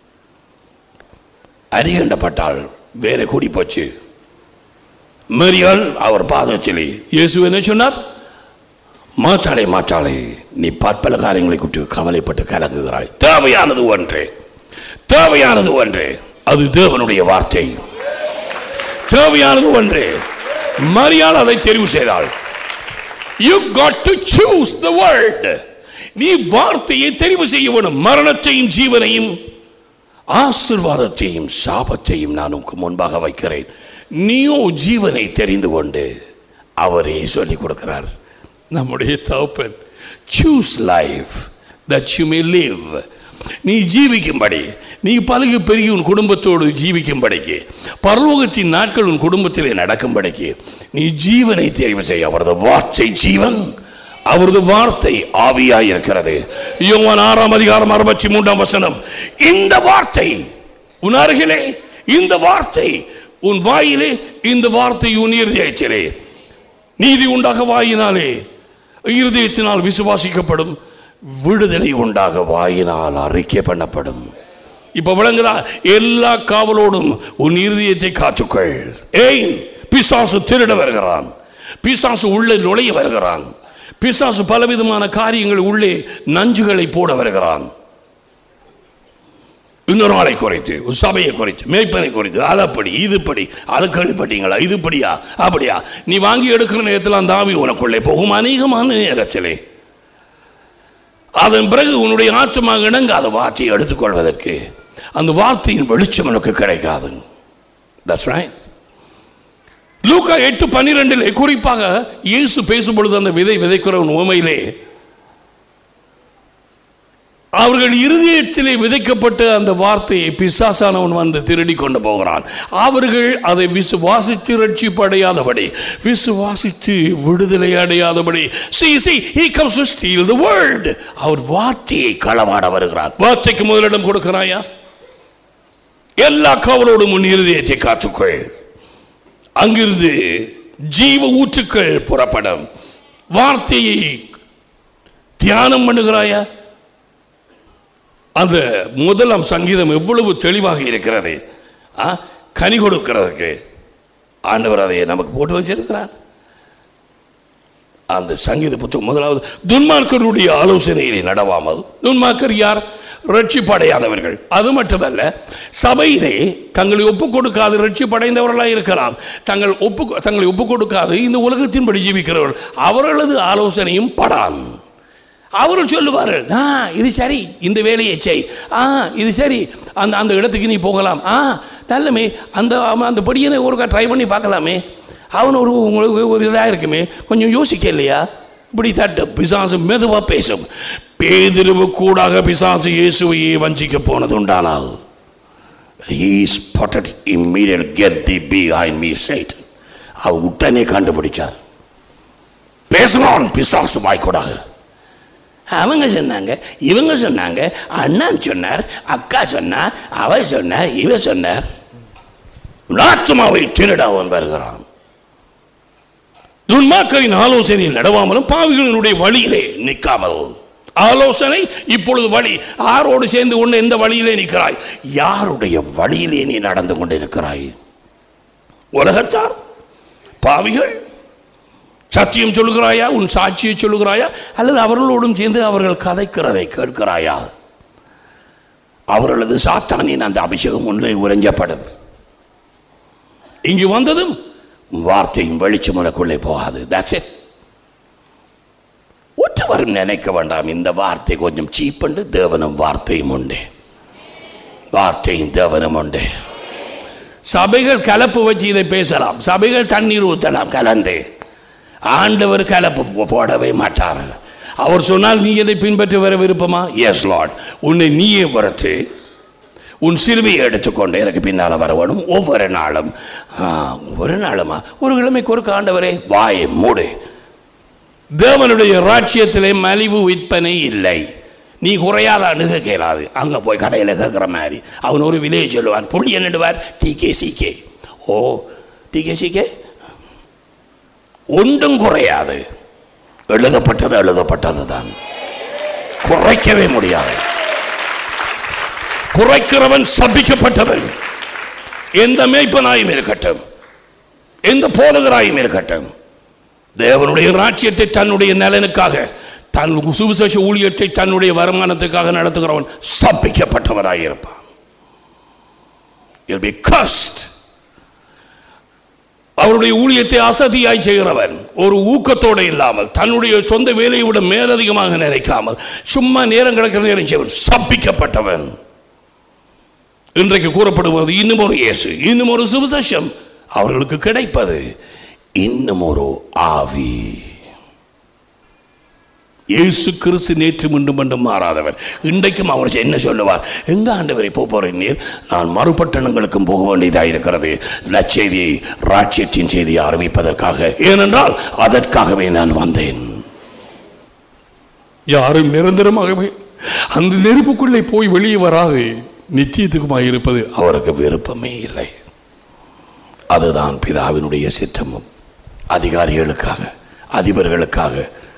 அரிகண்டப்பட்டாள் வேற கூடி போச்சு மரியாள் அவர் பாதச்சிலை இயேசு என்ன சொன்னார் மாற்றாளே மாற்றாளே நீ பற்பல காரியங்களை குறித்து கவலைப்பட்டு கலங்குகிறாய் தேவையானது ஒன்றே தேவையானது ஒன்றே அது தேவனுடைய வார்த்தை தேவையானது ஒன்றே மரியாள் அதை தெரிவு செய்தாள் you got to choose the world நீ வார்த்தையை தெரிவு செய்ய வேணும் மரணத்தையும் ஜீவனையும் ஆசிர்வாதத்தையும் சாபத்தையும் நான் உனக்கு முன்பாக வைக்கிறேன் நீயோ ஜீவனை தெரிந்து கொண்டு அவரே சொல்லிக் கொடுக்கிறார் நம்முடைய தகப்பன் choose life that you may live நீ ஜீவிக்கும்படி நீ பழகு பெருகி உன் குடும்பத்தோடு ஜீவிக்கும்படிக்கு பரலோகத்தின் நாட்கள் உன் குடும்பத்திலே நடக்கும்படிக்கு நீ ஜீவனை தெரிவு செய்ய அவரது வார்த்தை ஜீவன் அவரது வார்த்தை ஆவியாய் இருக்கிறது யோவான் ஆறாம் அதிகாரம் அறுபத்தி மூன்றாம் வசனம் இந்த வார்த்தை உன் அருகிலே இந்த வார்த்தை உன் வாயிலே இந்த வார்த்தை உன் இருதயத்திலே நீதி உண்டாக வாயினாலே இருதயத்தினால் விசுவாசிக்கப்படும் விடுதலை உண்டாக வாயினால் அறிக்கை பண்ணப்படும் இப்ப விளங்குதா எல்லா காவலோடும் உன் இருதயத்தை காத்துக்கொள் ஏய் பிசாசு திருட வருகிறான் பிசாசு உள்ளே நுழைய வருகிறான் பிசாசு பலவிதமான காரியங்கள் உள்ளே நஞ்சுகளை போட வருகிறான் இன்னொரு ஆளை குறைத்து ஒரு சபையை குறைத்து மேய்ப்பனை குறைத்து அதப்படி இதுபடி அதை கேள்விப்பட்டீங்களா இதுபடியா அப்படியா நீ வாங்கி எடுக்கிற நேரத்தில் அந்த ஆவி உனக்குள்ளே போகும் அநேகமான நேரத்திலே அதன் பிறகு உன்னுடைய ஆற்றமாக இணங்காத வார்த்தையை எடுத்துக்கொள்வதற்கு அந்த வார்த்தையின் வெளிச்சம் உனக்கு கிடைக்காது தட்ஸ் ரைட் லூக்கா எட்டு பன்னிரெண்டிலே குறிப்பாக இயேசு பேசும் பொழுது அந்த விதை விதைக்கிறவன் உமையிலே அவர்கள் இருதயத்திலே விதைக்கப்பட்ட அந்த வார்த்தையை பிசாசானவன் வந்து திருடி கொண்டு போகிறான் அவர்கள் அதை விசுவாசித்து ரட்சிப்படையாதபடி விசுவாசித்து விடுதலை அடையாதபடி see see he comes to steal the word அவர் வார்த்தையை களமாட வருகிறார் வார்த்தைக்கு முதலிடம் கொடுக்கிறாயா எல்லா கவலோடும் உன் இருதயத்தை காத்துக்கொள் அங்கிருந்து ஜீவ ஊற்றுக்கள் புறப்படும் வார்த்தையை தியானம் பண்ணுகிறாயா அந்த முதலாம் சங்கீதம் எவ்வளவு தெளிவாக இருக்கிறது ஆ, கனி கொடுக்கிறதுக்கு ஆண்டவர் அதை நமக்கு போட்டு வச்சிருக்கிறார் அந்த சங்கீத புத்தகம் முதலாவது துன்மார்க்கருடைய ஆலோசனையிலே நடவாமல் துன்மார்க்கர் யார் ரட்சிப்படையாதவர்கள் அது மட்டுமல்ல சபையிலே தங்களை ஒப்புக் கொடுக்காது ரட்சிப்படைந்தவர்களாக இருக்கலாம் தங்கள் ஒப்பு தங்களை ஒப்புக் கொடுக்காது இந்த உலகத்தின்படி ஜீவிக்கிறவர்கள் அவர்களது ஆலோசனையும் படான் அவர்கள் சொல்லுவார்கள் ஆ இது சரி இந்த வேலையை செய் ஆ இது சரி அந்த அந்த இடத்துக்கு நீ போகலாம் ஆ நல்லமே அந்த அவன் அந்த படியனை ஒருக்கா ட்ரை பண்ணி பார்க்கலாமே அவன் ஒரு உங்களுக்கு ஒரு இதாக இருக்குமே கொஞ்சம் யோசிக்க இல்லையா இப்படி தட்டு பிசாசு மெதுவாக பேசும் பேதிருவு கூடாக பிசாசு இயேசுவையே வஞ்சிக்க போனது உண்டானால் he spotted immediate get thee behind me Satan அவர் உடனே கண்டுபிடிச்சார் பேசுகிறான் பிசாசு வாய்க்கூடாக அவங்க சொன்னாங்க இவங்க சொன்னாங்க அண்ணன் சொன்னார் அக்கா சொன்னா அவ சொன்னார் இவ சொன்னார் நாத்துமாவை திருட அவன் வருகிறான் துன்மாக்களின் ஆலோசனையில் நடவாமலும் பாவிகளினுடைய வழியிலே நிற்காமல் ஆலோசனை இப்பொழுது வழி யாரோடு சேர்ந்து கொண்டு எந்த வழியிலே நிற்கிறாய் யாருடைய வழியிலே நீ நடந்து கொண்டிருக்கிறாய் உலகத்தார் பாவிகள் சத்தியம் சொல்லுகிறாயா உன் சாட்சியை சொல்லுகிறாயா அல்லது அவர்களோடும் சேர்ந்து அவர்கள் கதைக்கிறதை கேட்கிறாயா அவர்களது சாத்தானின் அந்த அபிஷேகம் ஒன்றை உறைஞ்சப்படும் இங்கு வந்ததும் வார்த்தையும் வெளிச்சம் உனக்குள்ளே போகாது that's it ஒற்றவரும் நினைக்க வேண்டாம் இந்த வார்த்தை கொஞ்சம் சீப்பண்டு தேவனும் வார்த்தையும் உண்டு வார்த்தையும் தேவனும் உண்டு சபைகள் கலப்பு வச்சு இதை பேசலாம் சபைகள் தண்ணீர் ஊற்றலாம் கலந்து ஆண்டவர் கலப்பு போ- போடவே மாட்டார் அவர் சொன்னால் நீ எதை பின்பற்றி வர விருப்பமா எஸ் லார்ட் உன்னை நீயே வரத்து உன் சிறுமையை எடுத்துக்கொண்டு எனக்கு பின்னால் வர வேணும் ஒவ்வொரு நாளும் ஆ, ஒவ்வொரு நாளுமா ஒரு கிழமைக்கு ஒரு ஆண்டவரே வாயை மூடு தேவனுடைய ராஜ்யத்திலே மலிவு விற்பனை இல்லை நீ குறையாத அணுக கேளாது அங்கே போய் கடையில் கேட்குற மாதிரி அவன் ஒரு விலையை சொல்லுவான் புள்ளி என்னடுவார் டிகே சிகே ஓ டிகே சிகே ஒன்றும் குறையாது எழுதப்பட்டது எழுதப்பட்டது தான் குறைக்கவே முடியாது குறைக்கிறவன் சபிக்கப்பட்டவன் எந்த மேய்ப்பனாயும் இருக்கட்டும் எந்த போதகராயும் இருக்கட்டும் தேவனுடைய ராஜ்யத்தை தன்னுடைய நலனுக்காக தன் சுவிசேஷ ஊழியத்தை தன்னுடைய வருமானத்துக்காக நடத்துகிறவன் சபிக்கப்பட்டவராய் இருப்பான் You'll be cursed. அவருடைய ஊழியத்தை அசதியாய் செய்கிறவன் ஒரு ஊக்கத்தோடு இல்லாமல் தன்னுடைய சொந்த வேலையை விட மேலதிகமாக நினைக்காமல் சும்மா நேரம் கிடக்கிற நேரம் செய்வன் சபிக்கப்பட்டவன் இன்றைக்கு கூறப்படுவது இன்னும் ஒரு இயேசு இன்னும் ஒரு சுவிசேஷம் அவர்களுக்கு கிடைப்பது இன்னும் ஒரு ஆவி இயேசு கிறிஸ்து நேற்று மீண்டும் மீண்டும் மாறாதவர் இன்றைக்கும் அவர் என்ன சொல்லுவார் எங்க ஆண்டவரை போக போறேன் நீர் நான் மறுபட்டணங்களுக்கும் போக வேண்டியதாக இருக்கிறது நற்செய்தியை ராட்சியத்தின் செய்தியை அறிவிப்பதற்காக ஏனென்றால் அதற்காகவே நான் வந்தேன் யாரும் நிரந்தரமாகவே அந்த நெருப்புக்குள்ளே போய் வெளியே வராது நிச்சயத்துக்குமாய் இருப்பது அவருக்கு விருப்பமே இல்லை அதுதான் பிதாவினுடைய சித்தமும் அதிகாரிகளுக்காக அதிபர்களுக்காக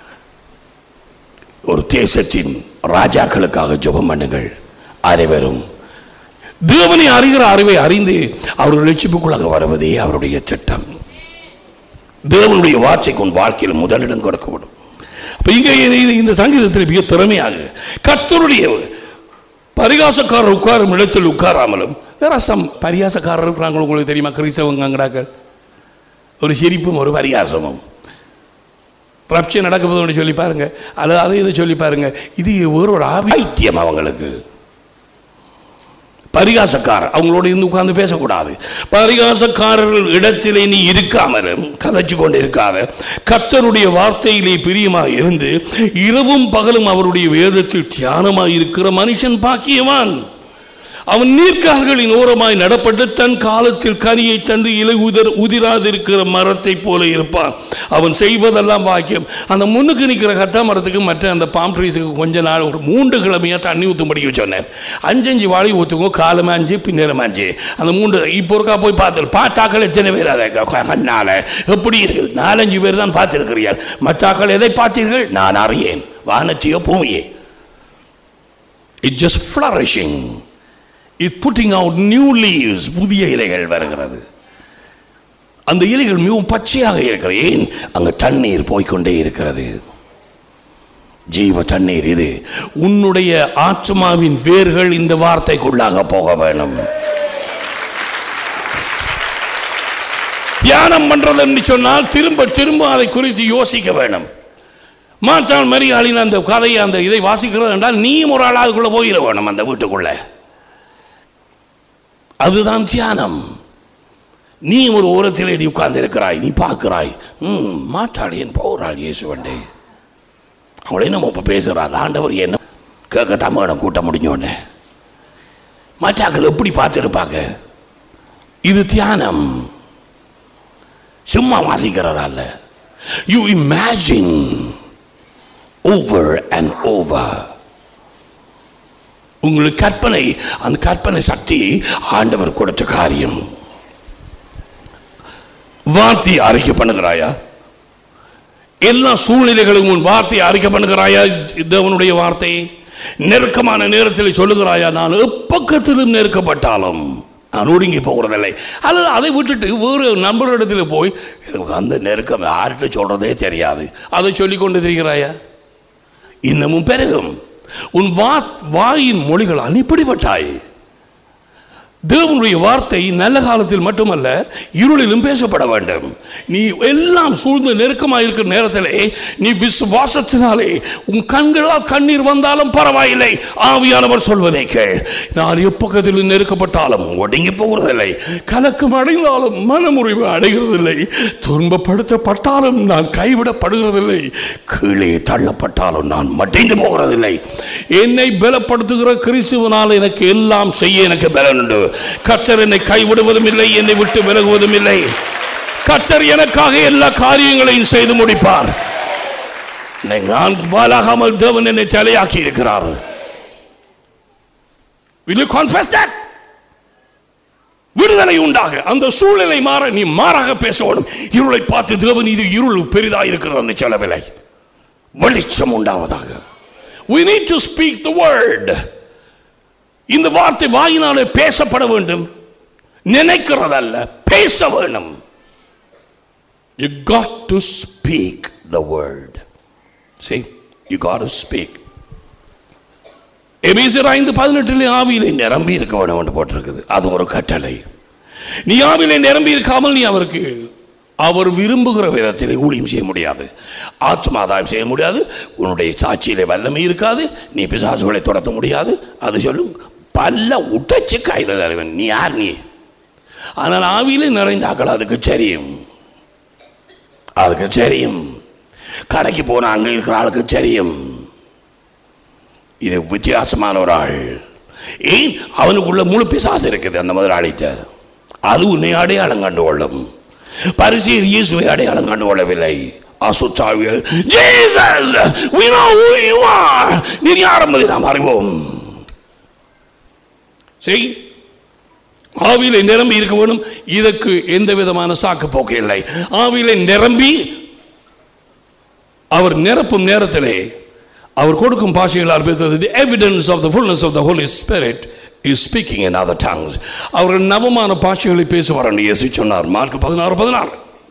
ஒரு தேசத்தின் ராஜாக்களுக்காக ஜெபம் பண்ணுங்கள் அனைவரும் தேவனை அறிகிற அறிவை அறிந்து அவர்கள் லட்சிப்புக்குள்ளாக வருவதே அவருடைய சட்டம் தேவனுடைய வார்த்தைக்கு உன் வாழ்க்கையில் முதலிடம் கொடுக்கப்படும் அப்ப இங்கே இது- இந்த சங்கீதத்தில் மிக திறமையாக கர்த்தருடைய பரிகாசக்காரர் உட்காரும் இடத்தில் உட்காராமலும் வேற சம் பரிகாசக்காரர் இருக்கிறாங்க உங்களுக்கு தெரியுமா கிறிஸ்தவங்க அங்கடாக்கள் ஒரு சிரிப்பும் ஒரு பரிகாசமும் ரப்ஷன் நடக்கும்போது சொல்லி பாருங்க அல்லது அதை இதை சொல்லி பாருங்க இது ஒரு ஒரு ஆபித்தியம் அவங்களுக்கு பரிகாசக்காரர் அவங்களோட இருந்து உட்கார்ந்து பேசக்கூடாது பரிகாசக்காரர்கள் இடத்திலே நீ இருக்காமலும் கதைச்சு கொண்டு இருக்காத கர்த்தருடைய வார்த்தையிலே பிரியமாக இருந்து இரவும் பகலும் அவருடைய வேதத்தில் தியானமாக இருக்கிற மனுஷன் பாக்கியவான் அவன் நீர்க்கால்களின் ஓரமாய் நடப்பட்டு தன் காலத்தில் கனியை தந்து இலை உதிர் உதிராதிருக்கிற மரத்தைப் போல இருப்பான் அவன் செய்வதெல்லாம் பாக்கியம் அந்த முன்னுக்கு நிற்கிற கத்தா மரத்துக்கு மற்ற அந்த பாம் ட்ரீஸுக்கு கொஞ்ச நாள் ஒரு மூன்று கிழமையாக தண்ணி ஊற்றும்படி சொன்னேன் அஞ்சஞ்சு வாழை ஊற்றுங்க காலம் அஞ்சு பின்னேரம் அஞ்சு அந்த மூன்று இப்போ ஒருக்கா போய் பார்த்து பார்த்தாக்கள் எத்தனை பேர் அதை க- கண்ணால எப்படி இருக்குது நாலஞ்சு பேர் தான் பார்த்திருக்கிறீர்கள் மற்றாக்கள் எதை பார்த்தீர்கள் நான் அறியேன் வானத்தையோ பூமியே it just flourishing it putting out new leaves புதிய இலைகள் வருகிறது அந்த இலைகள் மிகவும் பச்சையாக இருக்கிறது ஏன் அங்க தண்ணீர் போய்க்கொண்டே இருக்கிறது ஜீவ தண்ணீர் இது உன்னுடைய ஆத்மாவின் வேர்கள் இந்த வார்த்தைக்குள்ளாக போக வேணும் தியானம் பண்றது என்று சொன்னால் திரும்ப திரும்ப அதை குறித்து யோசிக்க வேணும் மாற்றால் மரியாளின் அந்த கதையை அந்த இதை வாசிக்கிறது என்றால் நீயும் ஒரு ஆள் அதுக்குள்ள போயிட வேணும் அந்த வீட்டுக்குள்ள அதுதான் தியானம் நீ ஒரு ஓரத்திலே நீ உட்கார்ந்து இருக்கிறாய் நீ பார்க்கிறாய் ம் மாட்டாளியன் போகிறாள் இயேசுவண்டே அவளை நம்ம இப்போ பேசுகிறாள் ஆண்டவர் என்ன கேட்க தமிழம் கூட்ட முடிஞ்ச உடனே மற்றாக்கள் எப்படி பார்த்துருப்பாங்க இது தியானம் சும்மா வாசிக்கிறதால you imagine over and over உங்களுக்கு கற்பனை அந்த கற்பனை சக்தி ஆண்டவர் கொடுத்த காரியம் வார்த்தை அறிக்கை பண்ணுகிறாயா எல்லா சூழ்நிலைகளும் உன் வார்த்தை அறிக்கை பண்ணுகிறாயா தேவனுடைய வார்த்தை நெருக்கமான நேரத்தில் சொல்லுகிறாயா நான் எப்பக்கத்திலும் நெருக்கப்பட்டாலும் நான் ஒடுங்கி போகிறதில்லை அல்லது அதை விட்டுட்டு வேறு நண்பரிடத்தில் போய் எனக்கு அந்த நெருக்கம் யார்கிட்ட சொல்றதே தெரியாது அதை சொல்லிக் கொண்டு திரிகிறாயா இன்னமும் பெருகும் உன் வா வாயின் மொழிகளால் இப்படிப்பட்டாய் தேவனுடைய வார்த்தை நல்ல காலத்தில் மட்டுமல்ல இருளிலும் பேசப்பட வேண்டும் நீ எல்லாம் சூழ்ந்து நெருக்கமாக இருக்கிற நேரத்திலே நீ விசுவாசத்தினாலே உன் கண்களால் கண்ணீர் வந்தாலும் பரவாயில்லை ஆவியானவர் சொல்வதை கேள் நான் எப்பக்கத்திலும் நெருக்கப்பட்டாலும் ஒடுங்கி போகிறதில்லை கலக்கம் அடைந்தாலும் மனமுறிவு அடைகிறதில்லை துன்பப்படுத்தப்பட்டாலும் நான் கைவிடப்படுகிறதில்லை கீழே தள்ளப்பட்டாலும் நான் மட்டிந்து போகிறதில்லை என்னை பலப்படுத்துகிற கிறிஸ்துவனால் எனக்கு எல்லாம் செய்ய எனக்கு பலன் உண்டு கர்த்தர் என்னை கைவிடுவதும் இல்லை என்னை விட்டு விலகுவதும் இல்லை கர்த்தர் எனக்காக எல்லா காரியங்களையும் செய்து முடிப்பார் நான் வாலாகாமல் தேவன் என்னை தலையாக்கி இருக்கிறார் Will you confess that? விடுதலை உண்டாக அந்த சூழ்நிலை மாற நீ மாறாக பேச வேண்டும் இருளை பார்த்து தேவன் இது இருள் பெரிதாக இருக்கிறது என்று சொல்லவில்லை வெளிச்சம் உண்டாவதாக we need to speak the word இந்த வார்த்தை வாயினாலே பேசப்பட வேண்டும் நினைக்கிறதல்ல பேச வேணும் you got to speak the word see you got to speak எபேசியர் ஐந்து பதினெட்டிலே ஆவியிலே நிரம்பி இருக்க வேண்டும் என்று போட்டிருக்குது அது ஒரு கட்டளை நீ ஆவிலே நிரம்பி இருக்காமல் நீ அவருக்கு அவர் விரும்புகிற விதத்திலே ஊழியம் செய்ய முடியாது ஆத்மாதாயம் செய்ய முடியாது உன்னுடைய சாட்சியிலே வல்லமை இருக்காது நீ பிசாசுகளை துரத்த முடியாது அது சொல்லும் பல்ல உட்டச்சு கையில் தலைவன் நீ யார் நீ ஆனால் ஆவியிலே நிறைந்தாக்கள் அதுக்கு தெரியும் அதுக்கு தெரியும் கடைக்கு போன அங்கே இருக்கிற ஆளுக்கு தெரியும் இது வித்தியாசமான ஒரு ஆள் ஏன் அவனுக்குள்ள முழு பிசாசு இருக்குது அந்த முதலாளிட்ட அது உன்னை அடையாளம் கண்டு கொள்ளும் பரிசீர் இயேசுவை அடையாளம் கண்டு கொள்ளவில்லை அசுத்தாவிகள் Jesus we know who you are நீர் யார் என்பதை நாம் அறிவோம் செய் ஆவியிலே நிரம்பி இருக்க வேணும் இதற்கு எந்த விதமான சாக்கு போக்கு இல்லை ஆவியிலே நிரம்பி அவர் நிரப்பும் நேரத்திலே அவர் கொடுக்கும் பாஷைகளால் பேசுறது the evidence of the fullness of the Holy Spirit is speaking in other tongues அவர்கள் நவமான பாஷைகளை பேசுவார் என்று இயேசு சொன்னார் மார்க் பதினாறு பதினாறு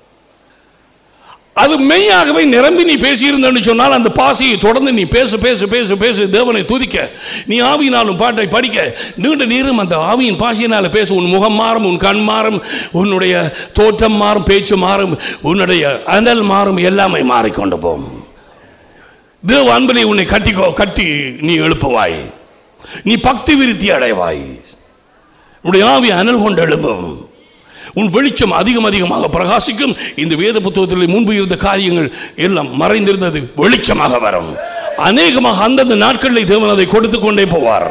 அது மெய்யாகவே நிரம்பி நீ பேசியிருந்தன்னு சொன்னால் அந்த பாசையை தொடர்ந்து நீ பேசு பேசு பேசு பேசு தேவனை துதிக்க நீ ஆவியினாலும் பாட்டை படிக்க நீண்ட நேரம் அந்த ஆவியின் பாஷையினால பேச உன் முகம் மாறும் உன் கண் மாறும் உன்னுடைய தோற்றம் மாறும் பேச்சு மாறும் உன்னுடைய அனல் மாறும் எல்லாமே மாறிக்கொண்டு போகும் தேவ அன்பினை உன்னை கட்டிக்கோ கட்டி நீ எழுப்புவாய் நீ பக்தி விருத்தி அடைவாய் உன்னுடைய ஆவி அனல் கொண்டு எழும்பும் உன் வெளிச்சம் அதிகம் அதிகமாக பிரகாசிக்கும் இந்த வேத புத்தகத்தில் முன்பு இருந்த காரியங்கள் எல்லாம் மறைந்திருந்தது வெளிச்சமாக வரும் அநேகமாக அந்தந்த நாட்களில் தேவன் அதை கொடுத்து கொண்டே போவார்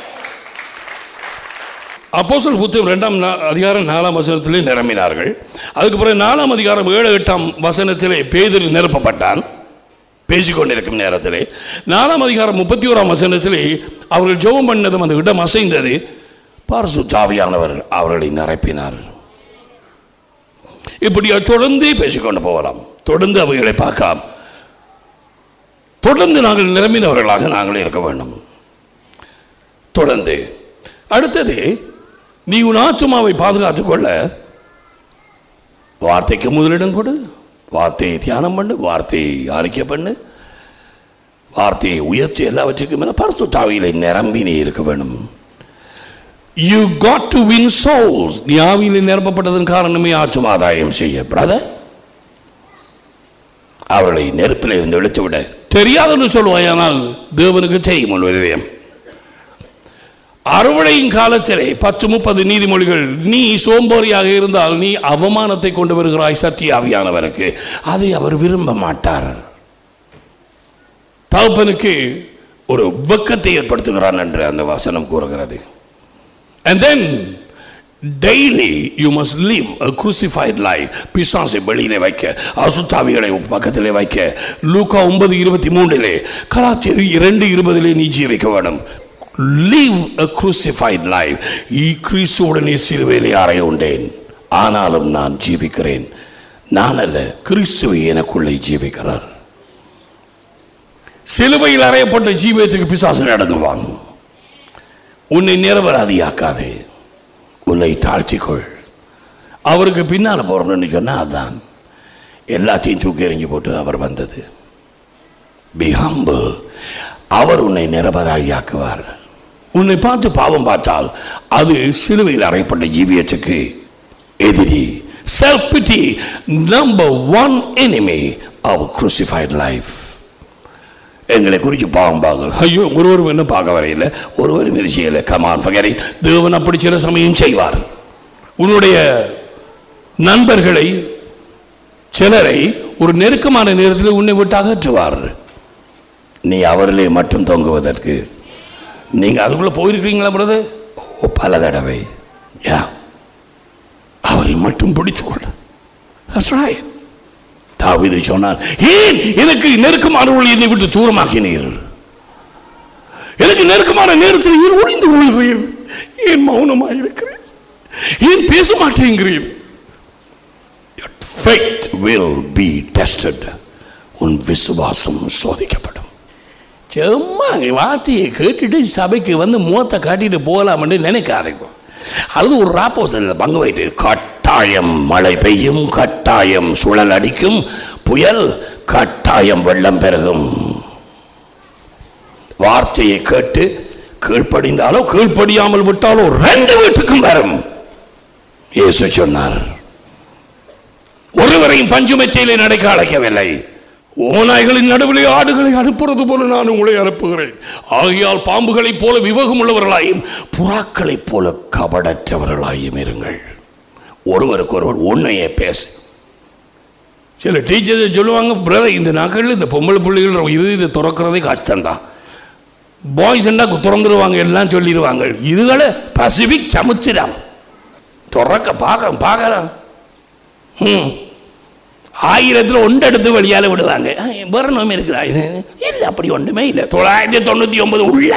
அப்போஸ்தலர் புத்தகம் இரண்டாம் நா- அதிகாரம் நாலாம் வசனத்திலே நிரம்பினார்கள் அதுக்கு பிறகு நாலாம் அதிகாரம் ஏழு எட்டாம் வசனத்திலே பேதில் நிரப்பப்பட்டான் பேசிக்கொண்டிருக்கும் நேரத்திலே நாலாம் அதிகாரம் முப்பத்தி ஓராம் வசனத்திலே அவர்கள் ஜெபம் பண்ணதும் அந்த இடம் அசைந்தது பாரசுத்தாவியானவர் அவர்களை நிரப்பினார் இப்படி தொடர்ந்து பேசிக்கொண்டு போகலாம் தொடர்ந்து அவைகளை பார்க்கலாம் தொடர்ந்து நாங்கள் நிரம்பினவர்களாக நாங்கள் இருக்க வேண்டும் தொடர்ந்து அடுத்தது நீ உன் ஆத்துமாவை பாதுகாத்துக் கொள்ள வார்த்தைக்கு முதலிடம் கொடு வார்த்தையை தியானம் பண்ணு வார்த்தையை அறிக்கை பண்ணு வார்த்தையை உயர்த்தி எல்லாவற்றுக்கும் மேல பரிசுத்தாவியிலே நிரம்பி நீ இருக்க வேண்டும் you got to win souls நீ ஆவியிலே நிரப்பப்பட்டதன் காரணமே ஆற்றுமாதாயம் செய்ய பிரதர் அவர்களை நெருப்பில் இருந்து இழுத்து விட தெரியாதுன்னு சொல்லுவாய் ஆனால் தேவனுக்கு தெரியும் உன் இதயம் அறுவடையின் காலத்திலே பத்து முப்பது நீதிமொழிகள் நீ சோம்போரியாக இருந்தால் நீ அவமானத்தை கொண்டு வருகிறாய் சத்தியாவியானவருக்கு அதை அவர் விரும்ப மாட்டார் தகப்பனுக்கு ஒரு வெக்கத்தை ஏற்படுத்துகிறான் என்று அந்த வசனம் கூறுகிறது And then daily you must live a crucified life பிசாசை வெளியிலே வைக்க அசுத்தாவிகளை பக்கத்திலே வைக்க லூக்கா ஒன்பது இருபத்தி மூன்றிலே கலாச்சேரி இரண்டு இருபதிலே நீ ஜீவிக்க வேண்டும் live a crucified life ஈ கிறிஸ்துவுடனே சிலுவையிலே அறைய உண்டேன் ஆனாலும் நான் ஜீவிக்கிறேன் நான் அல்ல கிறிஸ்துவை எனக்குள்ளே ஜீவிக்கிறார் சிலுவையில் அறையப்பட்ட ஜீவியத்துக்கு பிசாசு நடந்துவான் உன்னை நிரபராதியாக்காதே உன்னை தாழ்த்திக்கொள் அவருக்கு பின்னால் போறோம்னு சொன்னா அதான் எல்லாத்தையும் தூக்கி எறிஞ்சு போட்டு அவர் வந்தது Be humble. அவர் உன்னை நிரபராதியாக்குவார் உன்னை பார்த்து பாவம் பார்த்தால் அது சிலுவையில் அறையப்பட்ட ஜீவியத்துக்கு எதிரி self pity number one enemy அவர் crucified லைஃப் எங்களை குறித்து பாவம் பார்க்கல ஐயோ ஒருவரும் என்ன பார்க்க வரையில ஒருவரும் இது செய்யலை கமான் ஃபகரி தேவன் அப்படி சில சமயம் செய்வார் உன்னுடைய நண்பர்களை சிலரை ஒரு நெருக்கமான நேரத்தில் உன்னை விட்டு அகற்றுவார் நீ அவரிலே மட்டும் தொங்குவதற்கு நீங்க அதுக்குள்ள போயிருக்கீங்களா பிரதர் ஓ பல தடவை யா அவரை மட்டும் பிடித்துக்கொள்ள That's right. தாவீது சொன்னார் ஏன் எனக்கு நெருக்கமானவர்கள் என்னை விட்டு தூரமாக்கினீர் எனக்கு நெருக்கமான நேரத்தில் ஏன் ஒளிந்து கொள்கிறீர் ஏன் மௌனமாக இருக்கிறீர் ஏன் பேச மாட்டேங்கிறீர் Your faith will be tested உன் விசுவாசம் சோதிக்கப்படும் சும்மா வார்த்தையை கேட்டுட்டு சபைக்கு வந்து முகத்தை காட்டிட்டு போகலாம்னு நினைக்காதீங்க அது ஒரு ராப்போசல் பங்கு வைத்து கட்டாயம் மழை பெய்யும் கட்டாயம் சுழல் அடிக்கும் புயல் கட்டாயம் வெள்ளம் பெருகும் வார்த்தையை கேட்டு கீழ்ப்படிந்தாலோ கீழ்ப்படியாமல் விட்டாலோ ரெண்டு வீட்டுக்கும் வரும் இயேசு சொன்னார் ஒருவரையும் பஞ்சுமெச்சையிலே நடக்க அழைக்கவில்லை ஓநாய்களின் நடுவிலே ஆடுகளை அனுப்புறது போல நான் உங்களை அனுப்புகிறேன் ஆகையால் பாம்புகளைப் போல விவேகம் உள்ளவர்களாயும் புறாக்களைப் போல கபடற்றவர்களாயும் இருங்கள் ஒருவருக்கு ஒருவர் உண்மையை பேசு சில டீச்சர்ஸ் சொல்லுவாங்க பிரதர் இந்த நாட்களில் இந்த பொம்பளை பிள்ளைகள் இது இது திறக்கிறதே கஷ்டம்தான் பாய்ஸ் என்ன திறந்துருவாங்க எல்லாம் சொல்லிடுவாங்க இதுகளை பசிபிக் சமுத்திரம் துறக்க பார்க்க பார்க்கலாம் ம் ஆயிரத்தில் ஒன்று எடுத்து வழியால் விடுவாங்க ஆ, வேற நோய் இருக்குதா இது இல்லை அப்படி ஒன்றுமே இல்லை தொள்ளாயிரத்தி தொண்ணூற்றி ஒன்பது உள்ள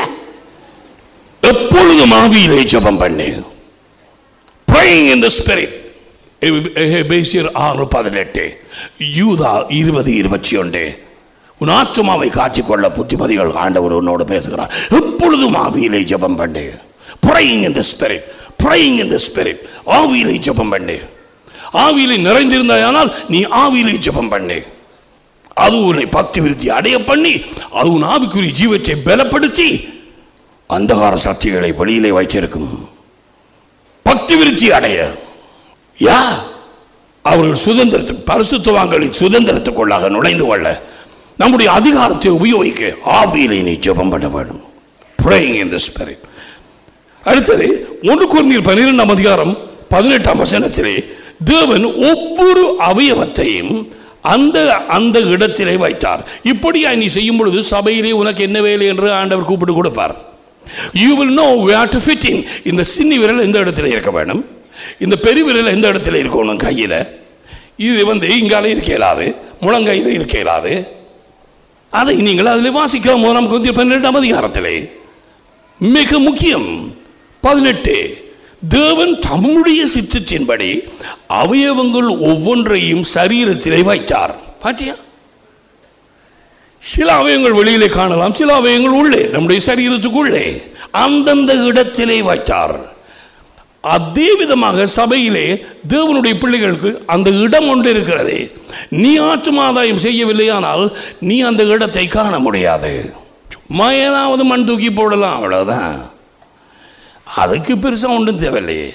எப்பொழுதும் ஆவியிலே ஜெபம் பண்ணு praying in the spirit எபேசியர் ஆறு பதினெட்டு யூதா இருபது இருபத்தி ஒன்று உன் ஆத்துமாவை காட்சிக்கொள்ள புத்திமதிகள் ஆண்டவர் உன்னோடு பேசுகிறார் எப்பொழுதும் ஆவியிலே ஜெபம் பண்ணு praying in the spirit praying in the spirit ஆவியிலே ஜெபம் பண்ணு ஆவியிலே நிறைந்திருந்தாயானால் நீ ஆவியிலே ஜெபம் பண்ணு அது உன்னை பக்தி விருத்தி அடைய பண்ணி அது உன் ஆவிக்குரிய ஜீவத்தை பலப்படுத்தி அந்தகார சக்திகளை வெளியிலே வைத்திருக்கும் பக்தி விருத்தி அடைய யா அவர்கள் சுதந்திரத்து பரிசுத்தவான்களின் சுதந்திரத்துக்குள்ளாக நுழைந்து கொள்ள நம்முடைய அதிகாரத்தை உபயோகிக்க ஆவியிலே நீ ஜெபம் பண்ண வேண்டும் praying in the spirit அடுத்தது ஒன்று குழந்தையில் பன்னிரெண்டாம் அதிகாரம் பதினெட்டாம் வசனத்திலே தேவன் ஒவ்வொரு அவயவத்தையும் அந்த அந்த இடத்திலே வைத்தார் இப்படியா நீ செய்யும் பொழுது சபையிலே உனக்கு என்ன வேலை என்று ஆண்டவர் கூப்பிட்டு கொடுப்பார் you will know where to fit in இந்த சின்னி விரல் எந்த இடத்துல இருக்க வேணும் இந்த பெரிய விரல் எந்த இடத்துல இருக்கணும் கையில் இது வந்து இங்கால இருக்க இயலாது முழங்கையில் இருக்க இயலாது அதை நீங்கள் அதில் வாசிக்கலாம் முதலாம் கொஞ்சம் பன்னிரெண்டாம் அதிகாரத்திலே மிக முக்கியம் பதினெட்டு தேவன் தம்முடைய சித்தத்தின்படி அவயவங்கள் ஒவ்வொன்றையும் சரீரத்திலே வைத்தார் பாத்தியா சில அவயங்கள் வெளியிலே காணலாம் சில அவயங்கள் உள்ளே நம்முடைய சரீரத்துக்குள்ளே அந்தந்த இடத்திலே வைத்தார் அதே விதமாக சபையிலே தேவனுடைய பிள்ளைகளுக்கு அந்த இடம் ஒன்று இருக்கிறது நீ ஆற்றுமாதாயம் செய்யவில்லையானால் நீ அந்த இடத்தை காண முடியாது சும்மா ஏதாவது மண் தூக்கி போடலாம் அவ்வளவுதான் அதுக்கு பெருசாக ஒன்றும் தேவையில்லையே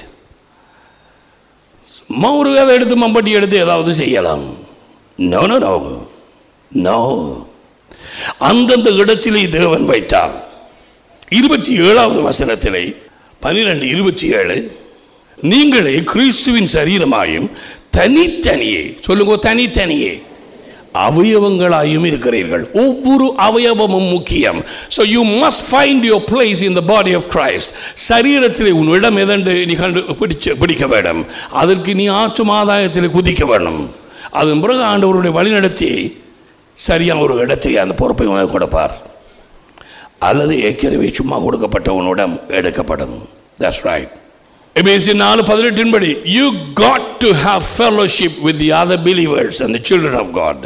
சும்மா ஒரு வேலை எடுத்து மம்பட்டி எடுத்து ஏதாவது செய்யலாம் நோ நோ நோ நோ அந்தந்த இடத்திலே தேவன் வைத்தார் இருபத்தி ஏழாவது வசனத்திலே பனிரெண்டு இருபத்தி ஏழு நீங்களே கிறிஸ்துவின் சரீரமாயும் தனித்தனியே சொல்லுங்க தனித்தனியே அவயவங்களாயும் இருக்கிறீர்கள் ஒவ்வொரு அவயவமும் முக்கியம் so you must find your place in the body of Christ சரீரத்தில் உன் இடம் எதென்று நீ கண்டு பிடிச்ச பிடிக்க வேண்டும் அதற்கு நீ ஆற்றும் ஆதாயத்தில் குதிக்க வேண்டும் அதன் பிறகு ஆண்டவருடைய வழிநடத்தி சரியான ஒரு இடத்தை அந்த பொறுப்பை உனக்கு கொடுப்பார் அல்லது ஏற்கனவே சும்மா கொடுக்கப்பட்ட உன்னிடம் எடுக்கப்படும் தட்ஸ் ரைட் எபேசி நாலு பதினெட்டின் படி you got to have fellowship with the other believers and children of God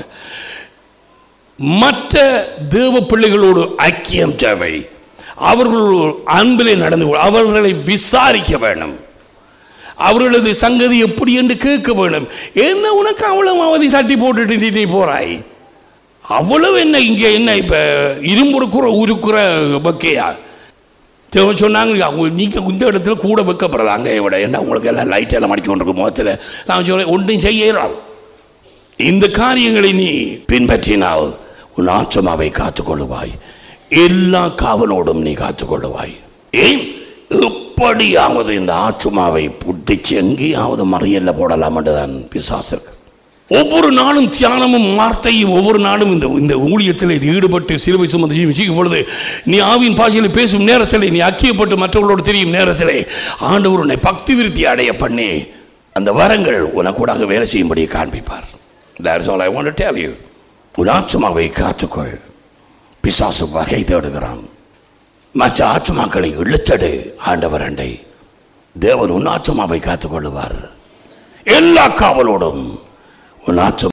மற்ற தேவ பிள்ளைகளோடு ஐக்கியம் தேவை அவர்களோடு அன்பிலே நடந்து கொள்- அவர்களை விசாரிக்க வேண்டும் அவர்களது சங்கதி எப்படி என்று கேட்க வேண்டும் என்ன உனக்கு அவ்வளவு அவதி சட்டி போட்டுட்டு நீ- நீ போறாய் அவ்வளவு என்ன இங்கே என்ன இப்போ இரும்புறுக்குற உருக்குற பக்கையா தேவன் சொன்னாங்க அவங்க நீங்கள் இந்த இடத்துல கூட வைக்கப்படுறது அங்கே விட என்ன உங்களுக்கு எல்லாம் லைட் எல்லாம் அடிச்சு கொண்டிருக்கும் முகத்தில் நான் சொல்றேன் ஒன்றையும் செய்யலாம் இந்த காரியங்களை நீ பின்பற்றினால் உன் ஆத்மாவை காத்துக்கொள்ளுவாய் எல்லா காவலோடும் நீ காத்துக்கொள்ளுவாய் ஏன் எப்படியாவது இந்த ஆத்மாவை புட்டிச்சு எங்கேயாவது மறியல்ல போடலாம் என்றுதான் பிசாசு ஒவ்வொரு நாளும் தியானமும் வார்த்தையும் ஒவ்வொரு நாளும் இந்த இந்த ஊழியத்தில் இது ஈடுபட்டு சிலுவை சுமந்து ஜீவிக்கும் பொழுது நீ ஆவின் பாஷையில் பேசும் நேரத்தில் நீ அக்கியப்பட்டு மற்றவர்களோடு தெரியும் நேரத்தில் ஆண்டவர் உன்னை பக்தி விருத்தி அடைய பண்ணி அந்த வரங்கள் உனக்கூடாக வேலை செய்யும்படி காண்பிப்பார் That's all I want to tell you. உன் ஆத்மாவை காத்துக்கொள் பிசாசு வகை தேடுகிறான் மற்ற ஆத்மாக்களை இழுத்தடு ஆண்டவர் அண்டை தேவன் உன் ஆத்மாவை காத்துக்கொள்ளுவார் எல்லா காவலோடும் உன் ஆத்மா